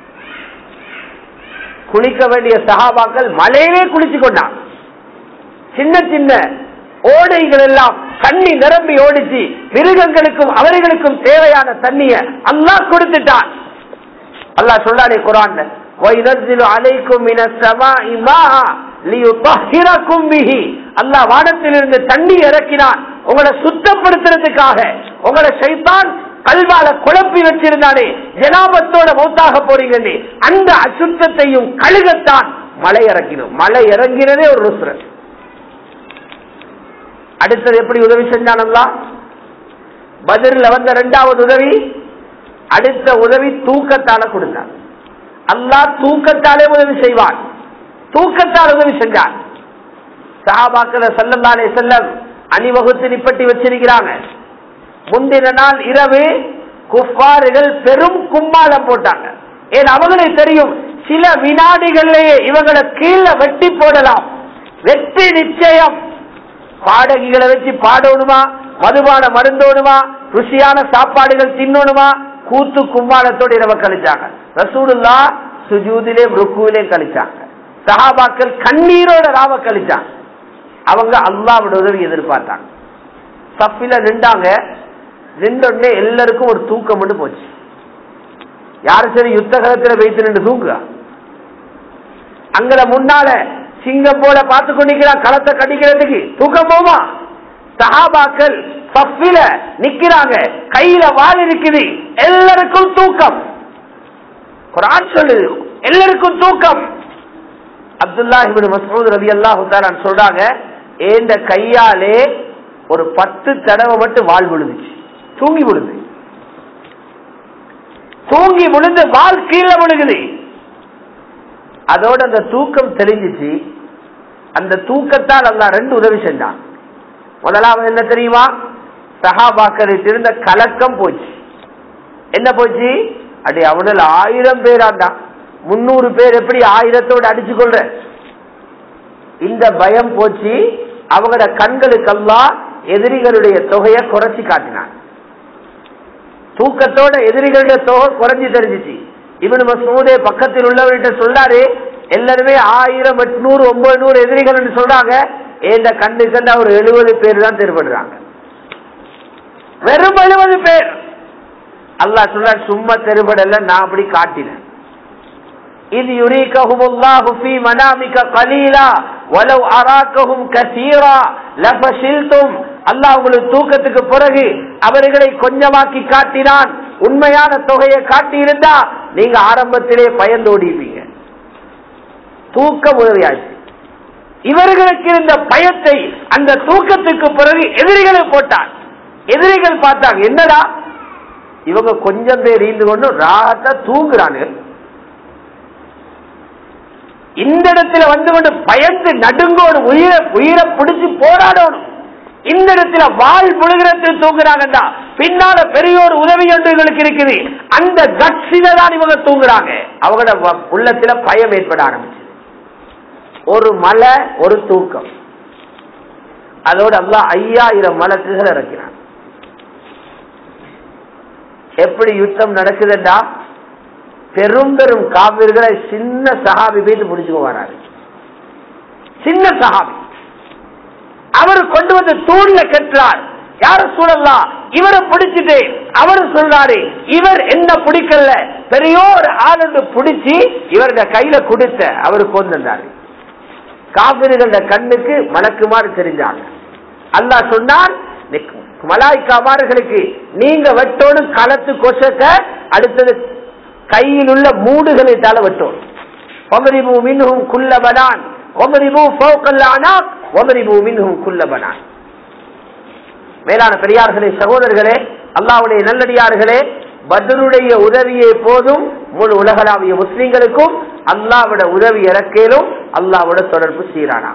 குளிக்க வேண்டிய சகாபாக்கள் மலையிலே குளிச்சு கொண்டான் சின்ன சின்ன ஓடைகள் எல்லாம் தண்ணி நிரம்பி ஓடிச்சு மிருகங்களுக்கும் அவர்களுக்கும் தேவையான தண்ணிய அல்லாஹ் கொடுத்துட்டான் அல்லாஹ் சொல்றானே குரான் அல்லாஹ் வானத்திலிருந்து தண்ணி இறக்கினான் உங்களை சுத்தப்படுத்துறதுக்காக உங்களை சைத்தான் கல்வால குழப்பி வச்சிருந்தானே ஜனாபத்தோட மௌத்தாக போறீங்க அந்த அசுத்தத்தையும் கழுகத்தான் மலை இறக்கினோம் மலை இறங்கினதே ஒரு ருசுரன் அடுத்தது எப்படி உதவி செஞ்சானல்லா பதிலில் வந்த இரண்டாவது உதவி அடுத்த உதவி தூக்கத்தால கொடுத்தார் அல்லாஹ் தூக்கத்தாலே உதவி செய்வான் தூக்கத்தால் உதவி செஞ்சான் சஹாபாக்கள செல்லந்தாலே செல்லம் அணிவகுத்து நிப்பட்டி வச்சிருக்கிறாங்க முந்தின நாள் இரவு குஃபாறுகள் பெரும் கும்மாளம் போட்டாங்க ஏன் அவங்களுக்கு தெரியும் சில வினாடிகளிலேயே இவங்களை கீழே வெட்டி போடலாம் வெற்றி நிச்சயம் பாடகிகளை வச்சு பாடணுமா மதுபான மருந்தோணுமா ருசியான சாப்பாடுகள் தின்னணுமா கூத்து கும்மாளத்தோடு இரவு கழிச்சாங்க ரசூலுல்லா சுஜூதிலே ருக்குவிலே கழிச்சாங்க சஹாபாக்கள் கண்ணீரோட ராவ கழிச்சாங்க அவங்க அல்லாவோட உதவி எதிர்பார்த்தாங்க சப்பில நின்றாங்க நின்றோடனே எல்லாருக்கும் ஒரு தூக்கம் மட்டும் போச்சு யாரு சரி யுத்த காலத்துல வைத்து நின்று தூங்குறா அங்கல முன்னால சிங்கம் போல பார்த்து கொண்டிருக்கிறான் களத்தை கடிக்கிறதுக்கு தூக்கம் போமா சஹாபாக்கள் சஃபில நிக்கிறாங்க கையில வால் இருக்குது எல்லாருக்கும் தூக்கம் குரான் சொல்லுது எல்லாருக்கும் தூக்கம் அப்துல்லா இபின் மசூத் ரவி அல்லாஹு சொல்றாங்க ஏந்த கையாலே ஒரு பத்து தடவை மட்டும் வால் விழுந்துச்சு தூங்கி விழுது தூங்கி விழுந்து வால் கீழே விழுகுது அதோட அந்த தூக்கம் தெரிஞ்சிச்சு அந்த தூக்கத்தால் அல்லா ரெண்டு உதவி செஞ்சான் முதலாவது என்ன தெரியுமா சஹாபாக்களுக்கு இருந்த கலக்கம் போச்சு என்ன போச்சு அடி அவனில் ஆயிரம் பேராண்டா முன்னூறு பேர் எப்படி ஆயிரத்தோடு அடிச்சு கொள்ற இந்த பயம் போச்சு அவங்களோட கண்களுக்கெல்லாம் எதிரிகளுடைய தொகையை குறைச்சி காட்டினான் தூக்கத்தோட எதிரிகளுடைய தொகை குறைஞ்சி தெரிஞ்சிச்சு இவனு மசூதே பக்கத்தில் உள்ளவர்கிட்ட சொல்றாரு எல்லாருமே ஆயிரம் எட்நூறு ஒன்பது நூறு எதிரிகள் சொல்றாங்க ஏண்ட கண்ணு கண்ட ஒரு எழுபது பேர் தான் தெருப்படுறாங்க வெறும் எழுபது பேர் அல்லாஹ் சொல்ற சும்மா தெருபடல நான் அப்படி காட்டினேன் இது யுரீகஹுமுல்லாஹு ஃபீ மனாமிக கலீலா வலவ் அராக்கஹும் கஸீரா லஃபஷில்தும் அல்லாஹ் உங்களுக்கு தூக்கத்துக்கு பிறகு அவர்களை கொஞ்சமாக்கி காட்டினான் உண்மையான தொகையை காட்டி இருந்தா நீங்க ஆரம்பத்திலே பயந்து ஓடிப்பீங்க தூக்கம் உதவியாச்சு இவர்களுக்கு இருந்த பயத்தை அந்த தூக்கத்துக்கு பிறகு எதிரிகளை போட்டான் எதிரிகள் பார்த்தாங்க என்னடா இவங்க கொஞ்சம் பேர் ஈந்து கொண்டு ராகத்தா தூங்குறானு இந்த இடத்துல வந்து கொண்டு பயந்து நடுங்கோடு உயிரை உயிரை பிடிச்சு போராடணும் இந்த இடத்துல வாழ் புழுகிறத்தில் தூங்குறாங்கடா பின்னால பெரிய ஒரு உதவி ஒன்று இவங்களுக்கு இருக்குது அந்த கட்சியில தான் இவங்க தூங்குறாங்க அவங்களோட வ- உள்ளத்துல பயம் ஏற்பட ஆரம்பிச்சு ஒரு மலை ஒரு தூக்கம் அதோட அல்லாஹ் ஐயாயிரம் மலக்குகள் இறக்கிறான் எப்படி யுத்தம் நடக்குதுண்டா பெரும் பெரும் காவிர்களை சின்ன சஹாபி போயிட்டு முடிச்சுக்க வராரு சின்ன சஹாபி அவர் கொண்டு வந்து தூண்ல கட்டுறார் யார சூழலாம் இவரை பிடிச்சிட்டு அவர் சொல்றாரு இவர் என்ன பிடிக்கல பெரியோர் ஆனந்து பிடிச்சி இவருடைய கையில கொடுத்த அவரு கொண்டாரு காவிரிகள கண்ணுக்கு மலக்குமாறு தெரிஞ்சாங்க அல்லாஹ் சொன்னான் மலாய்க்காமார்களுக்கு நீங்க வெட்டோடும் களத்து கொசத்தை அடுத்தது கையில் உள்ள மூடுகளை தலை வெட்டோம் ஒமரிபு மின்ஹும் குல்லபனான் ஒமரிபு போக்கல்லானா ஒமரிபு மின்ஹும் குல்லபனான் மேலான பெரியார்களே சகோதரர்களே அல்லாவுடைய நல்லடியார்களே பத்ருடைய உதவியை போதும் முழு உலகளாவிய முஸ்லிம்களுக்கும் அல்லாவோட உதவி இறக்கேலும் அல்லாவோட தொடர்பு சீரானா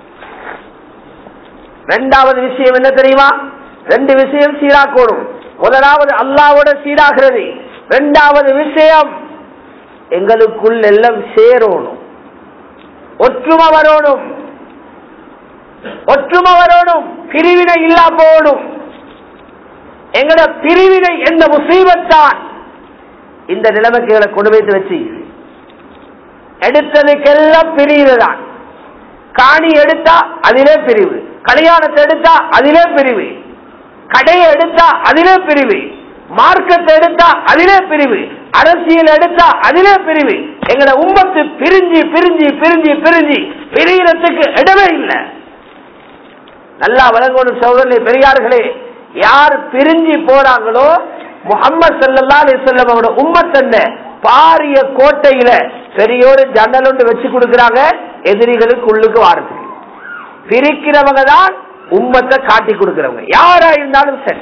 ரெண்டாவது விஷயம் என்ன தெரியுமா ரெண்டு விஷயம் சீராக்கணும் முதலாவது அல்லாவோட சீராகிறது ரெண்டாவது விஷயம் எங்களுக்குள் எல்லாம் சேரணும் ஒற்றுமை வரணும் ஒற்றுமை வரணும் பிரிவினை இல்லா போகணும் எங்கட பிரிவினை எந்த முசீபத்தான் இந்த நிலைமைக்கு எங்களை கொண்டு வைத்து வச்சு எடுத்ததுக்கெல்லாம் பிரிவு தான் காணி எடுத்தா அதிலே பிரிவு கல்யாணத்தை எடுத்தா அதிலே பிரிவு கடையை எடுத்தா அதிலே பிரிவு மார்க்கத்தை எடுத்தா அதிலே பிரிவு அரசியல் எடுத்தா அதிலே பிரிவு எங்கட உம்மத்து பிரிஞ்சு பிரிஞ்சு பிரிஞ்சு பிரிஞ்சு பிரியறதுக்கு இடமே இல்லை நல்லா வழங்கணும் சோதனை பெரியார்களே யார் பிரிஞ்சு போறாங்களோ முகமது சல்லா அலிசல்லம் அவரோட உம்மத்தன்ன பாரிய கோட்டையில பெரியோரு ஜன்னல் ஒன்று வச்சு கொடுக்கறாங்க எதிரிகளுக்கு உள்ளுக்கு வாரத்துக்கு பிரிக்கிறவங்க தான் உம்மத்தை காட்டி கொடுக்கிறவங்க யாரா இருந்தாலும் சரி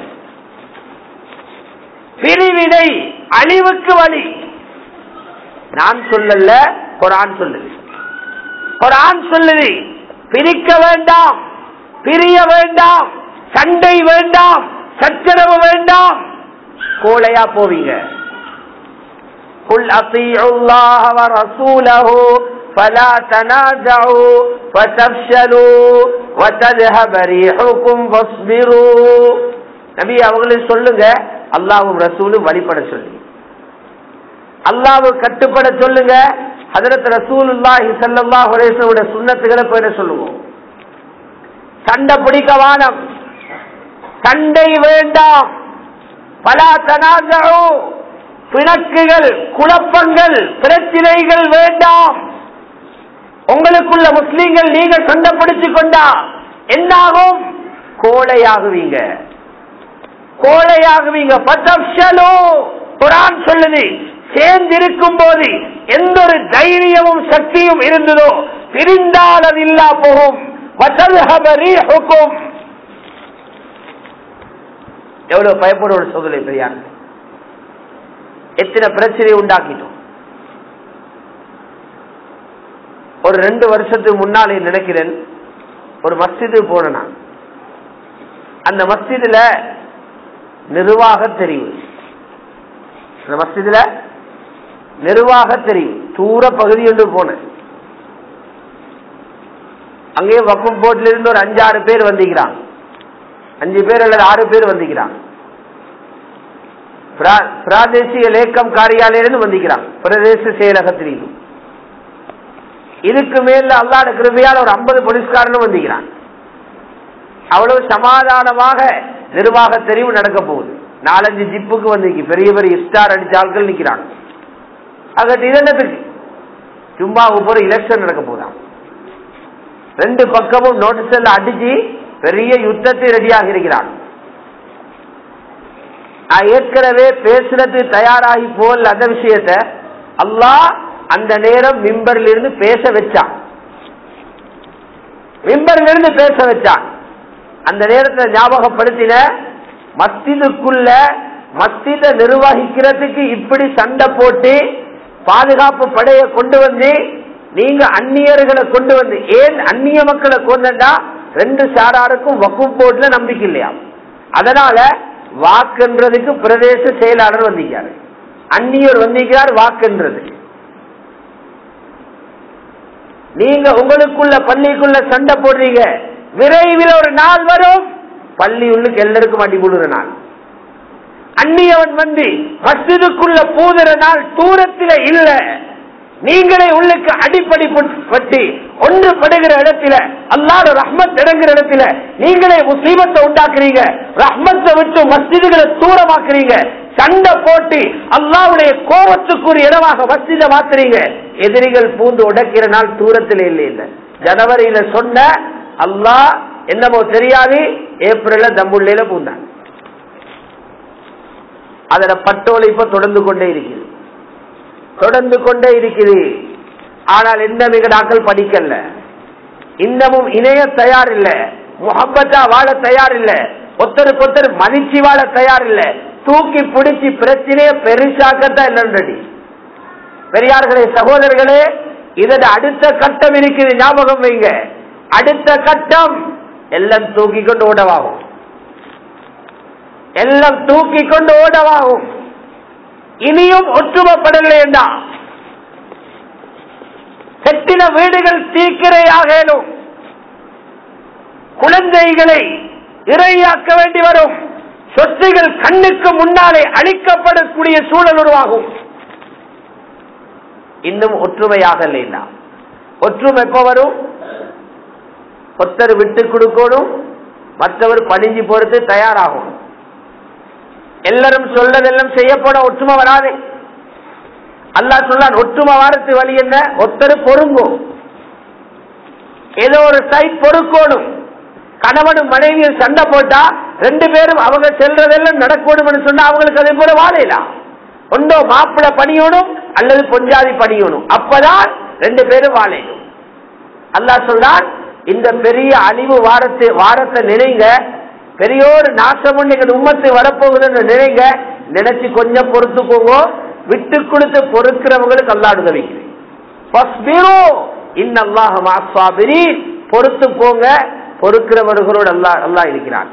பிரிவினை அழிவுக்கு வழி நான் சொல்லல குரான் சொல்லுது குரான் சொல்லுது பிரிக்க வேண்டாம் பிரிய வேண்டாம் சண்டை வேண்டாம் சச்சரவு வேண்டாம் கோலையா போவீங்க قل اطيعوا الله ورسوله فلا تنازعوا فتفشلوا وتذهب ريحكم فاصبروا நபி அவங்களே சொல்லுங்க அல்லாஹ்வும் ரசூலும் வழிபட சொல்லுங்க அல்லாஹ்வு கட்டுப்பட சொல்லுங்க ஹஜரத் ரசூலுல்லாஹி ஸல்லல்லாஹு அலைஹி வஸல்லம் சுன்னத்துகளை போயிட சொல்லுவோம் சண்டை பிடிக்க வானம் சண்டை வேண்டாம் பலா தனாசு பிணக்குகள் குழப்பங்கள் பிரச்சனைகள் வேண்டாம் உங்களுக்குள்ள முஸ்லீம்கள் நீங்க சண்டை பிடிச்சு கொண்டா என்னாகும் கோழையாகுவீங்க கோழையாகுவீங்க பத்தப்ஷலோ குரான் சொல்லுது சேர்ந்திருக்கும் போது எந்த ஒரு தைரியமும் சக்தியும் இருந்ததோ பிரிந்தால் அது இல்லா போகும் வசல்ஹபரீஹுக்கும் எவ்வளவு பயப்பட சோதனை பெரியார் எத்தனை பிரச்சனையை உண்டாக்கிட்டோம் ஒரு ரெண்டு வருஷத்துக்கு முன்னாலே நினைக்கிறேன் ஒரு மஸ்ஜிது போன நான் அந்த மஸ்ஜிதுல நிர்வாக தெரிவு இந்த மஸ்ஜிதுல நிர்வாக தெரிவு தூர பகுதி ஒன்று போனேன் அங்கேயே வக்கும் போட்டில இருந்து ஒரு அஞ்சாறு பேர் வந்திக்கிறாங்க அஞ்சு பேர் அல்லது ஆறு பேர் வந்திக்கிறாங்க பிரா- பிராதேசிக லேக்கம் காரியாலயிலிருந்து வந்திக்கிறாங்க பிரதேச செயலகத்திலிருந்து இதுக்கு மேல அல்லாட கிருபையால் ஒரு ஐம்பது போலீஸ்காரனும் வந்திக்கிறாங்க அவ்வளவு சமாதானமாக நிர்வாக தெரிவு நடக்க போகுது நாலஞ்சு ஜிப்புக்கு வந்து பெரிய பெரிய ஸ்டார் அடிச்ச ஆட்கள் நிக்கிறாங்க அகட்டு இதனத்துக்கு சும்மா ஒவ்வொரு எலெக்ஷன் நடக்க போதான் ரெண்டு பக்கமும் நோட்டீஸ் எல்லாம் அடிச்சு பெரிய யுத்தத்தை ரெடியாக இருக்கிறாங்க நான் ஏற்கனவே பேசுறது தயாராகி போல் அந்த விஷயத்த அல்லாஹ் அந்த நேரம் மிம்பரில் இருந்து பேச வச்சான் மிம்பரில் இருந்து பேச வச்சான் அந்த நேரத்தில் ஞாபகப்படுத்தின மஸ்திதுக்குள்ள மஸ்தித நிர்வகிக்கிறதுக்கு இப்படி சண்டை போட்டு பாதுகாப்பு படையை கொண்டு வந்து நீங்க அந்நியர்களை கொண்டு வந்து ஏன் அந்நிய மக்களை கொண்டா ரெண்டு சாராருக்கும் வக்கும் போர்ட்ல நம்பிக்கை இல்லையா அதனால வாக்குன்றதுக்கு பிரதேச செயலாளர் வந்திருக்காரு அந்நியர் வந்திருக்கிறார் வாக்குன்றது நீங்க உங்களுக்குள்ள பள்ளிக்குள்ள சண்டை போடுறீங்க விரைவில் ஒரு நாள் வரும் பள்ளி உள்ளுக்கு எல்லாருக்கும் அடி போடுற நாள் அந்நியவன் வந்து மஸ்ஜிதுக்குள்ள பூதுற நாள் தூரத்தில இல்ல நீங்களே உள்ளுக்கு அடிப்படை பட்டு ஒன்று படுகிற இடத்துல அல்லாத ரஹ்மத் இறங்குற இடத்துல நீங்களே முசீபத்தை உண்டாக்குறீங்க ரஹ்மத்தை விட்டு மஸ்ஜிதுகளை தூரமாக்குறீங்க சண்டை போட்டு அல்லாவுடைய கோபத்துக்குரிய இடமாக மஸ்ஜித மாத்துறீங்க எதிரிகள் பூந்து உடைக்கிற நாள் தூரத்தில் இல்லை இல்ல ஜனவரியில சொன்ன அல்லாஹ் என்னமோ தெரியாது ஏப்ரல்ல தம்புள்ளையில பூந்தான் அதுல பட்டோலை இப்ப தொடர்ந்து கொண்டே இருக்குது தொடர்ந்து கொண்டே இருக்குது ஆனால் எந்த விகடாக்கள் படிக்கல இன்னமும் இணைய தயார் இல்ல முகப்பத்தா வாழ தயார் இல்ல ஒருத்தருக்கு ஒருத்தர் மதிச்சு வாழ தயார் இல்ல தூக்கி பிடிச்சி பிரச்சனைய பெருசாக்கத்தான் இல்லைன்றடி பெரியார்களே சகோதரர்களே இதோட அடுத்த கட்டம் இருக்குது ஞாபகம் வைங்க அடுத்த கட்டம் எல்லாம் தூக்கி கொண்டு ஓடவாகும் எல்லாம் தூக்கி கொண்டு ஓடவாகும் இனியும் ஒற்றுமைப்படலையண்டா கட்டின வீடுகள் தீக்கிரையாகலும் குழந்தைகளை இறையாக்க வேண்டி வரும் சொத்துகள் கண்ணுக்கு முன்னாலே அழிக்கப்படக்கூடிய சூழல் உருவாகும் இன்னும் ஒற்றுமையாக இல்லைன்னா ஒற்றுமை எப்ப வரும் ஒருத்தர் விட்டு கொடுக்கணும் மற்றவர் பணிஞ்சு போறது தயாராகும் எல்லாரும் சொல்லதெல்லாம் செய்யப்பட ஒற்றுமை வராது அல்லா சொல்லான் ஒற்றுமை வாரத்து வழி என்ன ஒருத்தர் பொறுங்கும் ஏதோ ஒரு சைட் பொறுக்கணும் கணவனும் மனைவியும் சண்டை போட்டா ரெண்டு பேரும் அவங்க செல்றதெல்லாம் நடக்கணும் சொன்னா அவங்களுக்கு அதே போல வாழையலாம் ஒன்றோ மாப்பிள்ள பணியணும் அல்லது பொஞ்சாதி பணியணும் அப்பதான் ரெண்டு பேரும் வாழையணும் அல்லாஹ் சொல்றான் இந்த பெரிய அழிவு வாரத்தை வாரத்தை நினைங்க பெரியோர் நாசம் எங்கள் உம்மத்து வரப்போகுதுன்னு நினைங்க நினைச்சு கொஞ்சம் பொறுத்துக்கோங்க விட்டு கொடுத்து பொறுக்கிறவங்களுக்கு அல்லாஹ் உதவி பொறுத்து போங்க பொறுக்கிறவர்களோடு அல்லா அல்லா இருக்கிறான்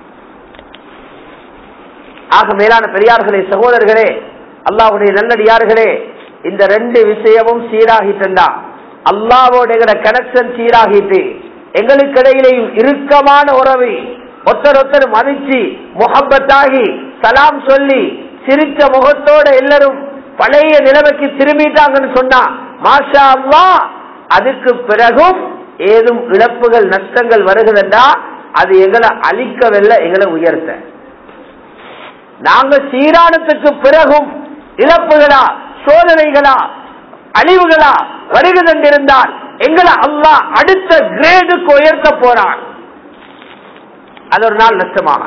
ஆக மேலான பெரியார்களே சகோதரர்களே அல்லாவுடைய நல்லடியார்களே இந்த ரெண்டு விஷயமும் சீராகிட்டா அல்லாவோட கனெக்ஷன் சீராகிட்டு எங்களுக்கு இடையிலேயும் இறுக்கமான உறவு ஒருத்தர் ஒருத்தர் மதிச்சு முகப்பத்தாகி சலாம் சொல்லி சிரிச்ச முகத்தோட எல்லாரும் பழைய நிலைமைக்கு திரும்பிட்டாங்கன்னு சொன்னா மாஷா அல்லா அதுக்கு பிறகும் ஏதும் இழப்புகள் நஷ்டங்கள் வருகிறதா அது எங்களை அழிக்கவில்லை எங்களை உயர்த்த நாங்க சீரானத்துக்கு பிறகும் இழப்புகளா சோதனைகளா அழிவுகளா வருகிறதிருந்தால் எங்களை அல்லா அடுத்த கிரேடுக்கு உயர்த்த போறான் அது ஒரு நாள் நஷ்டமாக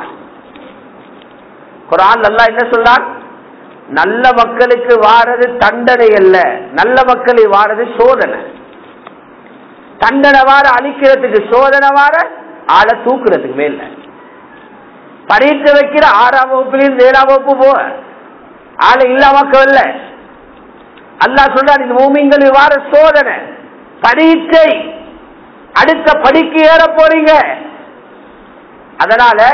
குரான் அல்லா என்ன சொல்றான் நல்ல மக்களுக்கு வாரது தண்டனை அல்ல நல்ல மக்களுக்கு வாரது சோதனை தண்டனை வார அழிக்கிறதுக்கு சோதனை வார ஆளை தூக்குறதுக்கு மேல பரீட்சை வைக்கிற ஆறாம் வகுப்புலேருந்து ஏழாம் வகுப்பு போக ஆளை இல்லாமக்கவில்ல அல்லா சொல்றான் இந்த பூமிங்களில் வார சோதனை பரீட்சை அடுத்த படிக்கு ஏற போறீங்க அதனால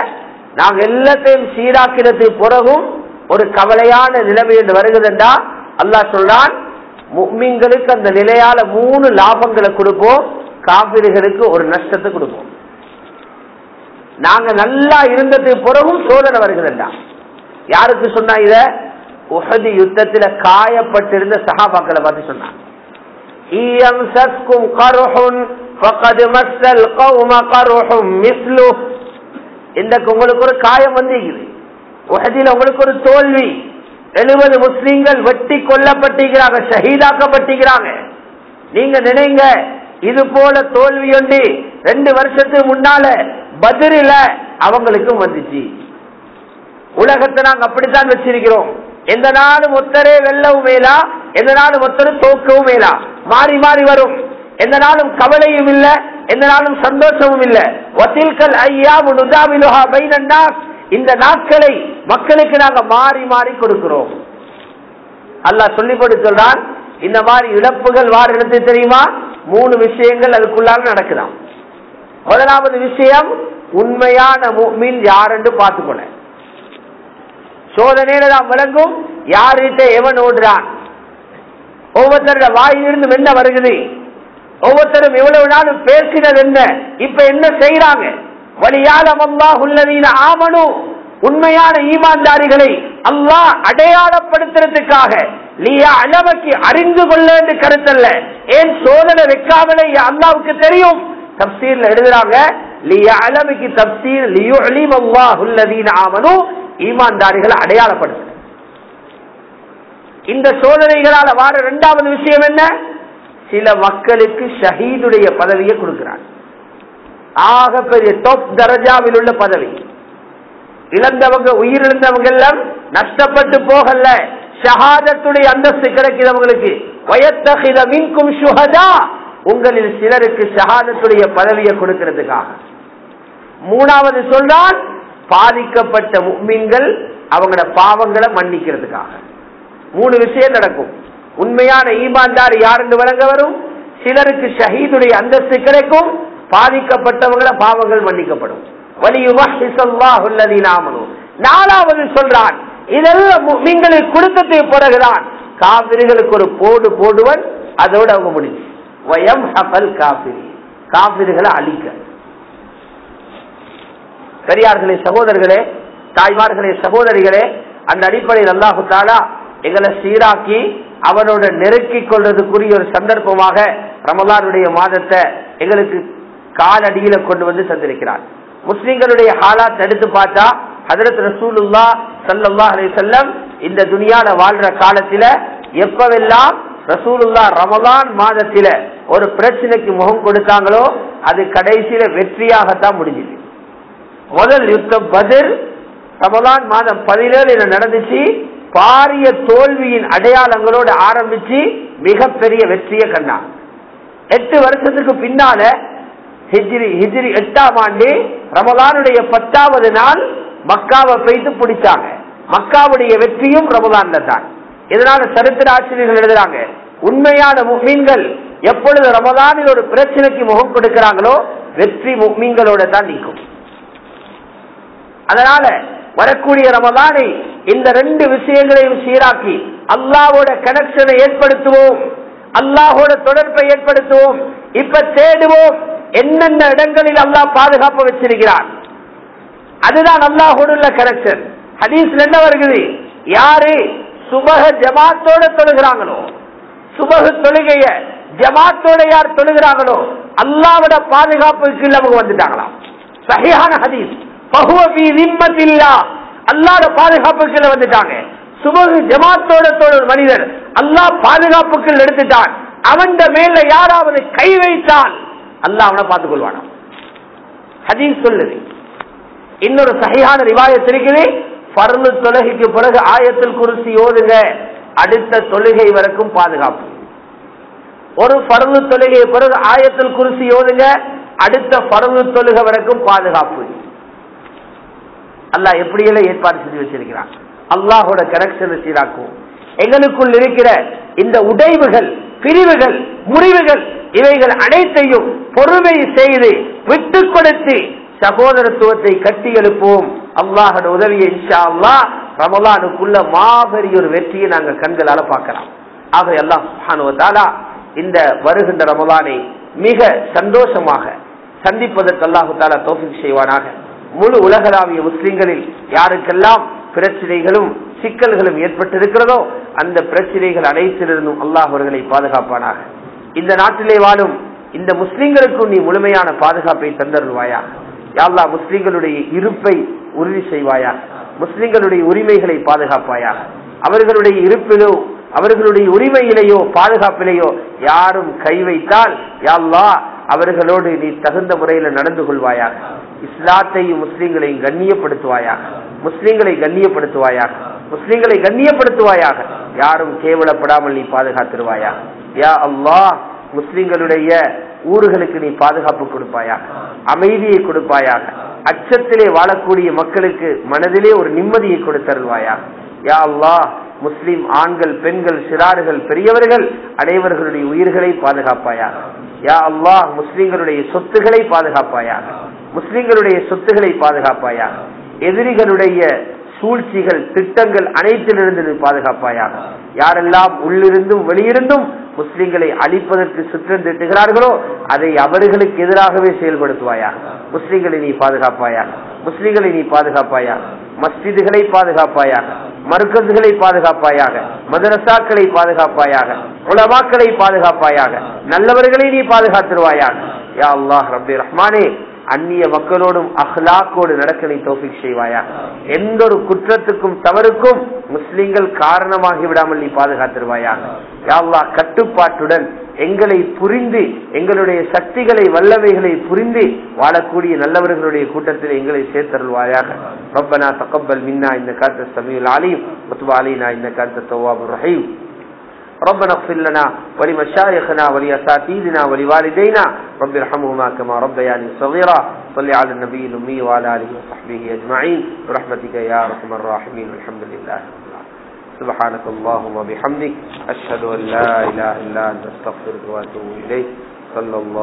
நாங்க எல்லாத்தையும் சீராக்கினதுக்கு பிறகும் ஒரு கவலையான நிலைமை என்று வருகிறதுண்டா அல்லாஹ் சொல்றான் முக்மின்களுக்கு அந்த நிலையால மூணு லாபங்களை கொடுப்போம் காவிரிகளுக்கு ஒரு நஷ்டத்தை கொடுப்போம் நாங்க நல்லா இருந்ததுக்கு பிறகும் சோதனை வருகிறதுண்டா யாருக்கு சொன்னா இத உஹது யுத்தத்துல காயப்பட்டிருந்த சகாபாக்களை பார்த்து சொன்னாங்க إيمسسكم قرح فقد مس القوم قرح مثله இன்றைக்கு உங்களுக்கு ஒரு காயம் வந்திருக்குது உஹதில் உங்களுக்கு ஒரு தோல்வி எழுபது முஸ்லீம்கள் வெட்டி கொல்லப்பட்டிருக்கிறாங்க ஷஹீதாக்கப்பட்டிருக்கிறாங்க நீங்க நினைங்க இது போல தோல்வி ஒன்று ரெண்டு வருஷத்துக்கு முன்னால பதிரில அவங்களுக்கும் வந்துச்சு உலகத்தை நாங்க அப்படித்தான் வச்சிருக்கிறோம் எந்த நாளும் ஒத்தரே வெல்லவும் மேலா எந்த நாளும் ஒத்தரும் தோக்கவும் மேலா மாறி மாறி வரும் எந்த நாளும் கவலையும் இல்ல எந்த நாளும் சந்தோஷமும் இல்ல வத்தில்கல் ஐயா முனுதாவிலுஹா பைனன்னா இந்த நாட்களை மக்களுக்கு நாங்க மாறி மாறி கொடுக்கிறோம் அல்லாஹ் சொல்லி போட்டு சொல்றான் இந்த மாதிரி இழப்புகள் வார இடத்து தெரியுமா மூணு விஷயங்கள் அதுக்குள்ளாக நடக்குதாம் முதலாவது விஷயம் உண்மையான முஃமின் யாரென்று பார்த்துக்கொள்ள சோதனையில தான் விளங்கும் யார்கிட்ட எவன் ஓடுறான் ஒவ்வொருத்தரோட வாயிலிருந்து என்ன வருகிறது ஒவ்வொருத்தரும் இவ்வளவு நாள் பேசினது என்ன இப்ப என்ன செய்யறாங்க வழியாலம் அல்லாஹ் உள்ளதீன ஆமனு உண்மையான ஈமான்தாரிகளை அல்லாஹ் அடையாளப்படுத்துறதுக்காக லியா அளவுக்கு அறிந்து கொள்ள என்று கருத்தல்ல ஏன் சோதனை வைக்காமலே அல்லாவுக்கு தெரியும் தப்சீர்ல எழுதுறாங்க லியா அளவுக்கு தப்சீர் லியு அலீம் அல்லாஹ் உள்ளதீன ஆமனு ஈமான்தாரிகளை அடையாளப்படுத்த இந்த சோதனைகளால வார இரண்டாவது விஷயம் என்ன சில மக்களுக்கு ஷஹீதுடைய பதவியை கொடுக்கிறார் ஆக பெரிய டாப் தரஜாவில் உள்ள பதவி இழந்தவங்க உயிரிழந்தவங்க எல்லாம் நஷ்டப்பட்டு போகல ஷஹாதத்துடைய அந்தஸ்து கிடைக்கிறவங்களுக்கு வயத்தகித மின்கும் சுகதா உங்களில் சிலருக்கு ஷஹாதத்துடைய பதவியை கொடுக்கிறதுக்காக மூணாவது சொல்றான் பாதிக்கப்பட்ட முக்மீன்கள் அவங்களோட பாவங்களை மன்னிக்கிறதுக்காக மூணு விஷயம் நடக்கும் உண்மையான ஈமான்தார் யாருன்னு வழங்க வரும் சிலருக்கு ஷஹீதுடைய அந்தஸ்து கிடைக்கும் பாதிக்கப்பட்டவங்கள பாவங்கள் மன்னிக்கப்படும் நாலாவது சொல்றான் இதெல்லாம் நீங்களுக்கு கொடுத்ததுக்கு பிறகுதான் காவிரிகளுக்கு ஒரு போடு போடுவன் அதோட அவங்க முடிஞ்சு வயம் ஹபல் காபிரி காவிரிகளை அழிக்க பெரியார்களே சகோதரர்களே தாய்மார்களே சகோதரிகளே அந்த அடிப்படையில் அல்லாஹு தாலா எங்களை சீராக்கி அவனோட நெருக்கிக் கொள்றதுக்குரிய ஒரு சந்தர்ப்பமாக ரமலானுடைய மாதத்தை எங்களுக்கு காலடியில கொண்டு வந்து தந்திருக்கிறார் முஸ்லிம்களுடைய ஹாலாத் எடுத்து பார்த்தா ஹதரத் ரசூலுல்லா சல்லல்லா அலி செல்லம் இந்த துனியால வாழ்ற காலத்துல எப்பவெல்லாம் ரசூலுல்லா ரமலான் மாதத்தில ஒரு பிரச்சனைக்கு முகம் கொடுத்தாங்களோ அது கடைசியில வெற்றியாகத்தான் முடிஞ்சது முதல் யுத்தம் பதில் ரமலான் மாதம் பதினேழு நடந்துச்சு பாரிய தோல்வியின் அடையாளங்களோடு ஆரம்பிச்சு மிகப்பெரிய வெற்றியை கண்டான் எட்டு வருஷத்துக்கு பின்னால ஹிஜ்ரி ஹிஜ்ரி எட்டாம் ஆண்டு ரமலானுடைய பத்தாவது நாள் மக்காவை பெய்து பிடிச்சாங்க மக்காவுடைய வெற்றியும் ரமலான்ல தான் இதனால சரித்திர ஆசிரியர்கள் எழுதுறாங்க உண்மையான மீன்கள் எப்பொழுது ரமலானில் ஒரு பிரச்சனைக்கு முகம் கொடுக்கிறாங்களோ வெற்றி மீன்களோட தான் நிற்கும் அதனால வரக்கூடிய ரமலானை இந்த ரெண்டு விஷயங்களையும் சீராக்கி அல்லாவோட கனெக்ஷனை ஏற்படுத்துவோம் அல்லாஹோட தொடர்பை ஏற்படுத்துவோம் இப்ப தேடுவோம் என்னென்ன இடங்களில் அல்லாஹ் பாதுகாப்பு வச்சிருக்கிறார் அதுதான் அல்லாஹோடு உள்ள கனெக்ஷன் ஹதீஸ்ல என்ன வருகிறது யாரு சுபக ஜமாத்தோட தொழுகிறாங்களோ சுபக தொழுகைய ஜமாத்தோட யார் தொழுகிறாங்களோ அல்லாவோட பாதுகாப்புக்கு அவங்க வந்துட்டாங்களாம் சரியான ஹதீஸ் அல்லாத பாதுகாப்புக்குள்ள வந்துட்டாங்க சுபகு ஜமாத்தோட தோழர் மனிதர் அல்லாஹ் பாதுகாப்புக்குள் எடுத்துட்டான் அவன் மேல யாராவது கை வைத்தால் அல்லாஹ் அவனை பார்த்துக் கொள்வானா ஹதீஸ் சொல்லுது இன்னொரு சகையான ரிவாயத் இருக்குது பரலு தொழுகைக்கு பிறகு ஆயத்தில் குறிச்சி ஓதுங்க அடுத்த தொழுகை வரைக்கும் பாதுகாப்பு ஒரு பரலு தொழுகை பிறகு ஆயத்தில் குறிச்சி ஓதுங்க அடுத்த பரலு தொழுகை வரைக்கும் பாதுகாப்பு அல்லாஹ் எப்படியெல்லாம் ஏற்பாடு செஞ்சு வச்சிருக்கிறான் அல்லாஹோட கனெக்ஷனை சீராக்கும் எங்களுக்குள் இருக்கிற இந்த உடைவுகள் பிரிவுகள் முறிவுகள் இவைகள் அனைத்தையும் பொறுமை செய்து விட்டு கொடுத்து சகோதரத்துவத்தை கட்டி எழுப்புவோம் அல்லாஹோட உதவியை இன்ஷா அல்லாஹ் ரமலானுக்குள்ள மாபெரிய ஒரு வெற்றியை நாங்க கண்களால பார்க்கலாம் ஆக எல்லாம் சுப்ஹானுவத்தாலா இந்த வருகின்ற ரமலானை மிக சந்தோஷமாக சந்திப்பதற்கு அல்லாஹு தாலா தோஃபிக் செய்வானாக முழு உலகளாவிய முஸ்லிம்களில் யாருக்கெல்லாம் பிரச்சனைகளும் சிக்கல்களும் ஏற்பட்டிருக்கிறதோ அந்த பிரச்சனைகள் அனைத்திலிருந்தும் அல்லாஹ் அவர்களை பாதுகாப்பானாக இந்த நாட்டிலே வாழும் இந்த முஸ்லிம்களுக்கும் நீ முழுமையான பாதுகாப்பை தந்தருள்வாயா யாழ்லா முஸ்லிம்களுடைய இருப்பை உறுதி செய்வாயா முஸ்லிம்களுடைய உரிமைகளை பாதுகாப்பாயா அவர்களுடைய இருப்பிலோ அவர்களுடைய உரிமையிலேயோ பாதுகாப்பிலேயோ யாரும் கை வைத்தால் யாழ்லா அவர்களோடு நீ தகுந்த முறையில் நடந்து கொள்வாயாக இஸ்லாத்தையும் முஸ்லிம்களையும் கண்ணியப்படுத்துவாயாக முஸ்லிம்களை கண்ணியப்படுத்துவாயாக முஸ்லிம்களை கண்ணியப்படுத்துவாயாக யாரும் கேவலப்படாமல் நீ பாதுகாத்துருவாயா யா அல்லாஹ் முஸ்லிம்களுடைய ஊர்களுக்கு நீ பாதுகாப்பு கொடுப்பாயாக அமைதியை கொடுப்பாயாக அச்சத்திலே வாழக்கூடிய மக்களுக்கு மனதிலே ஒரு நிம்மதியை கொடுத்தருள்வாயாக யா அல்லாஹ் முஸ்லிம் ஆண்கள் பெண்கள் சிறார்கள் பெரியவர்கள் அனைவர்களுடைய உயிர்களை பாதுகாப்பாயாக யா அல்லாஹ் முஸ்லிம்களுடைய சொத்துக்களை பாதுகாப்பாயாக முஸ்லிம்களுடைய சொத்துக்களை பாதுகாப்பாயாக எதிரிகளுடைய சூழ்ச்சிகள் திட்டங்கள் அனைத்திலிருந்து பாதுகாப்பாயாக யாரெல்லாம் உள்ளிருந்தும் வெளியிருந்தும் முஸ்லிம்களை அழிப்பதற்கு சுற்றம் திட்டுகிறார்களோ அதை அவர்களுக்கு எதிராகவே செயல்படுத்துவாயாக முஸ்லிம்களை நீ பாதுகாப்பாயாக முஸ்லிம்களை நீ பாதுகாப்பாயாக மஸ்ஜிதுகளை பாதுகாப்பாயாக மருக்கதுகளை பாதுகாப்பாயாக மதரசாக்களை பாதுகாப்பாயாக உலமாக்களை பாதுகாப்பாயாக நல்லவர்களை நீ பாதுகாத்துருவாயாக யா அல்லாஹ் ரபி ரஹ்மானே அந்நிய மக்களோடும் அஹ்லாக்கோடு நடக்க நீ தோஃபிக் செய்வாயா எந்த ஒரு குற்றத்துக்கும் தவறுக்கும் முஸ்லிம்கள் காரணமாகி விடாமல் நீ பாதுகாத்துருவாயா யாவ்லா கட்டுப்பாட்டுடன் எங்களை புரிந்து எங்களுடைய சக்திகளை வல்லவைகளை புரிந்து வாழக்கூடிய நல்லவர்களுடைய கூட்டத்தில் எங்களை சேர்த்தருள்வாயாக ரப்பனா தகப்பல் மின்னா இந்த காத்த சமீல் அலீம் முத்துபா அலினா இந்த காத்த தவாபு ரஹீம் ربنا اغفر لنا ولمشايخنا ولأساتذتنا ولوالدينا رب ارحمهما كما ربياني صغيرا صل على النبي الأمي وعلى آله وصحبه أجمعين برحمتك يا أرحم الراحمين والحمد لله رب العالمين سبحانك اللهم وبحمدك أشهد أن لا إله إلا أنت أستغفرك وأتوب إليك صلى الله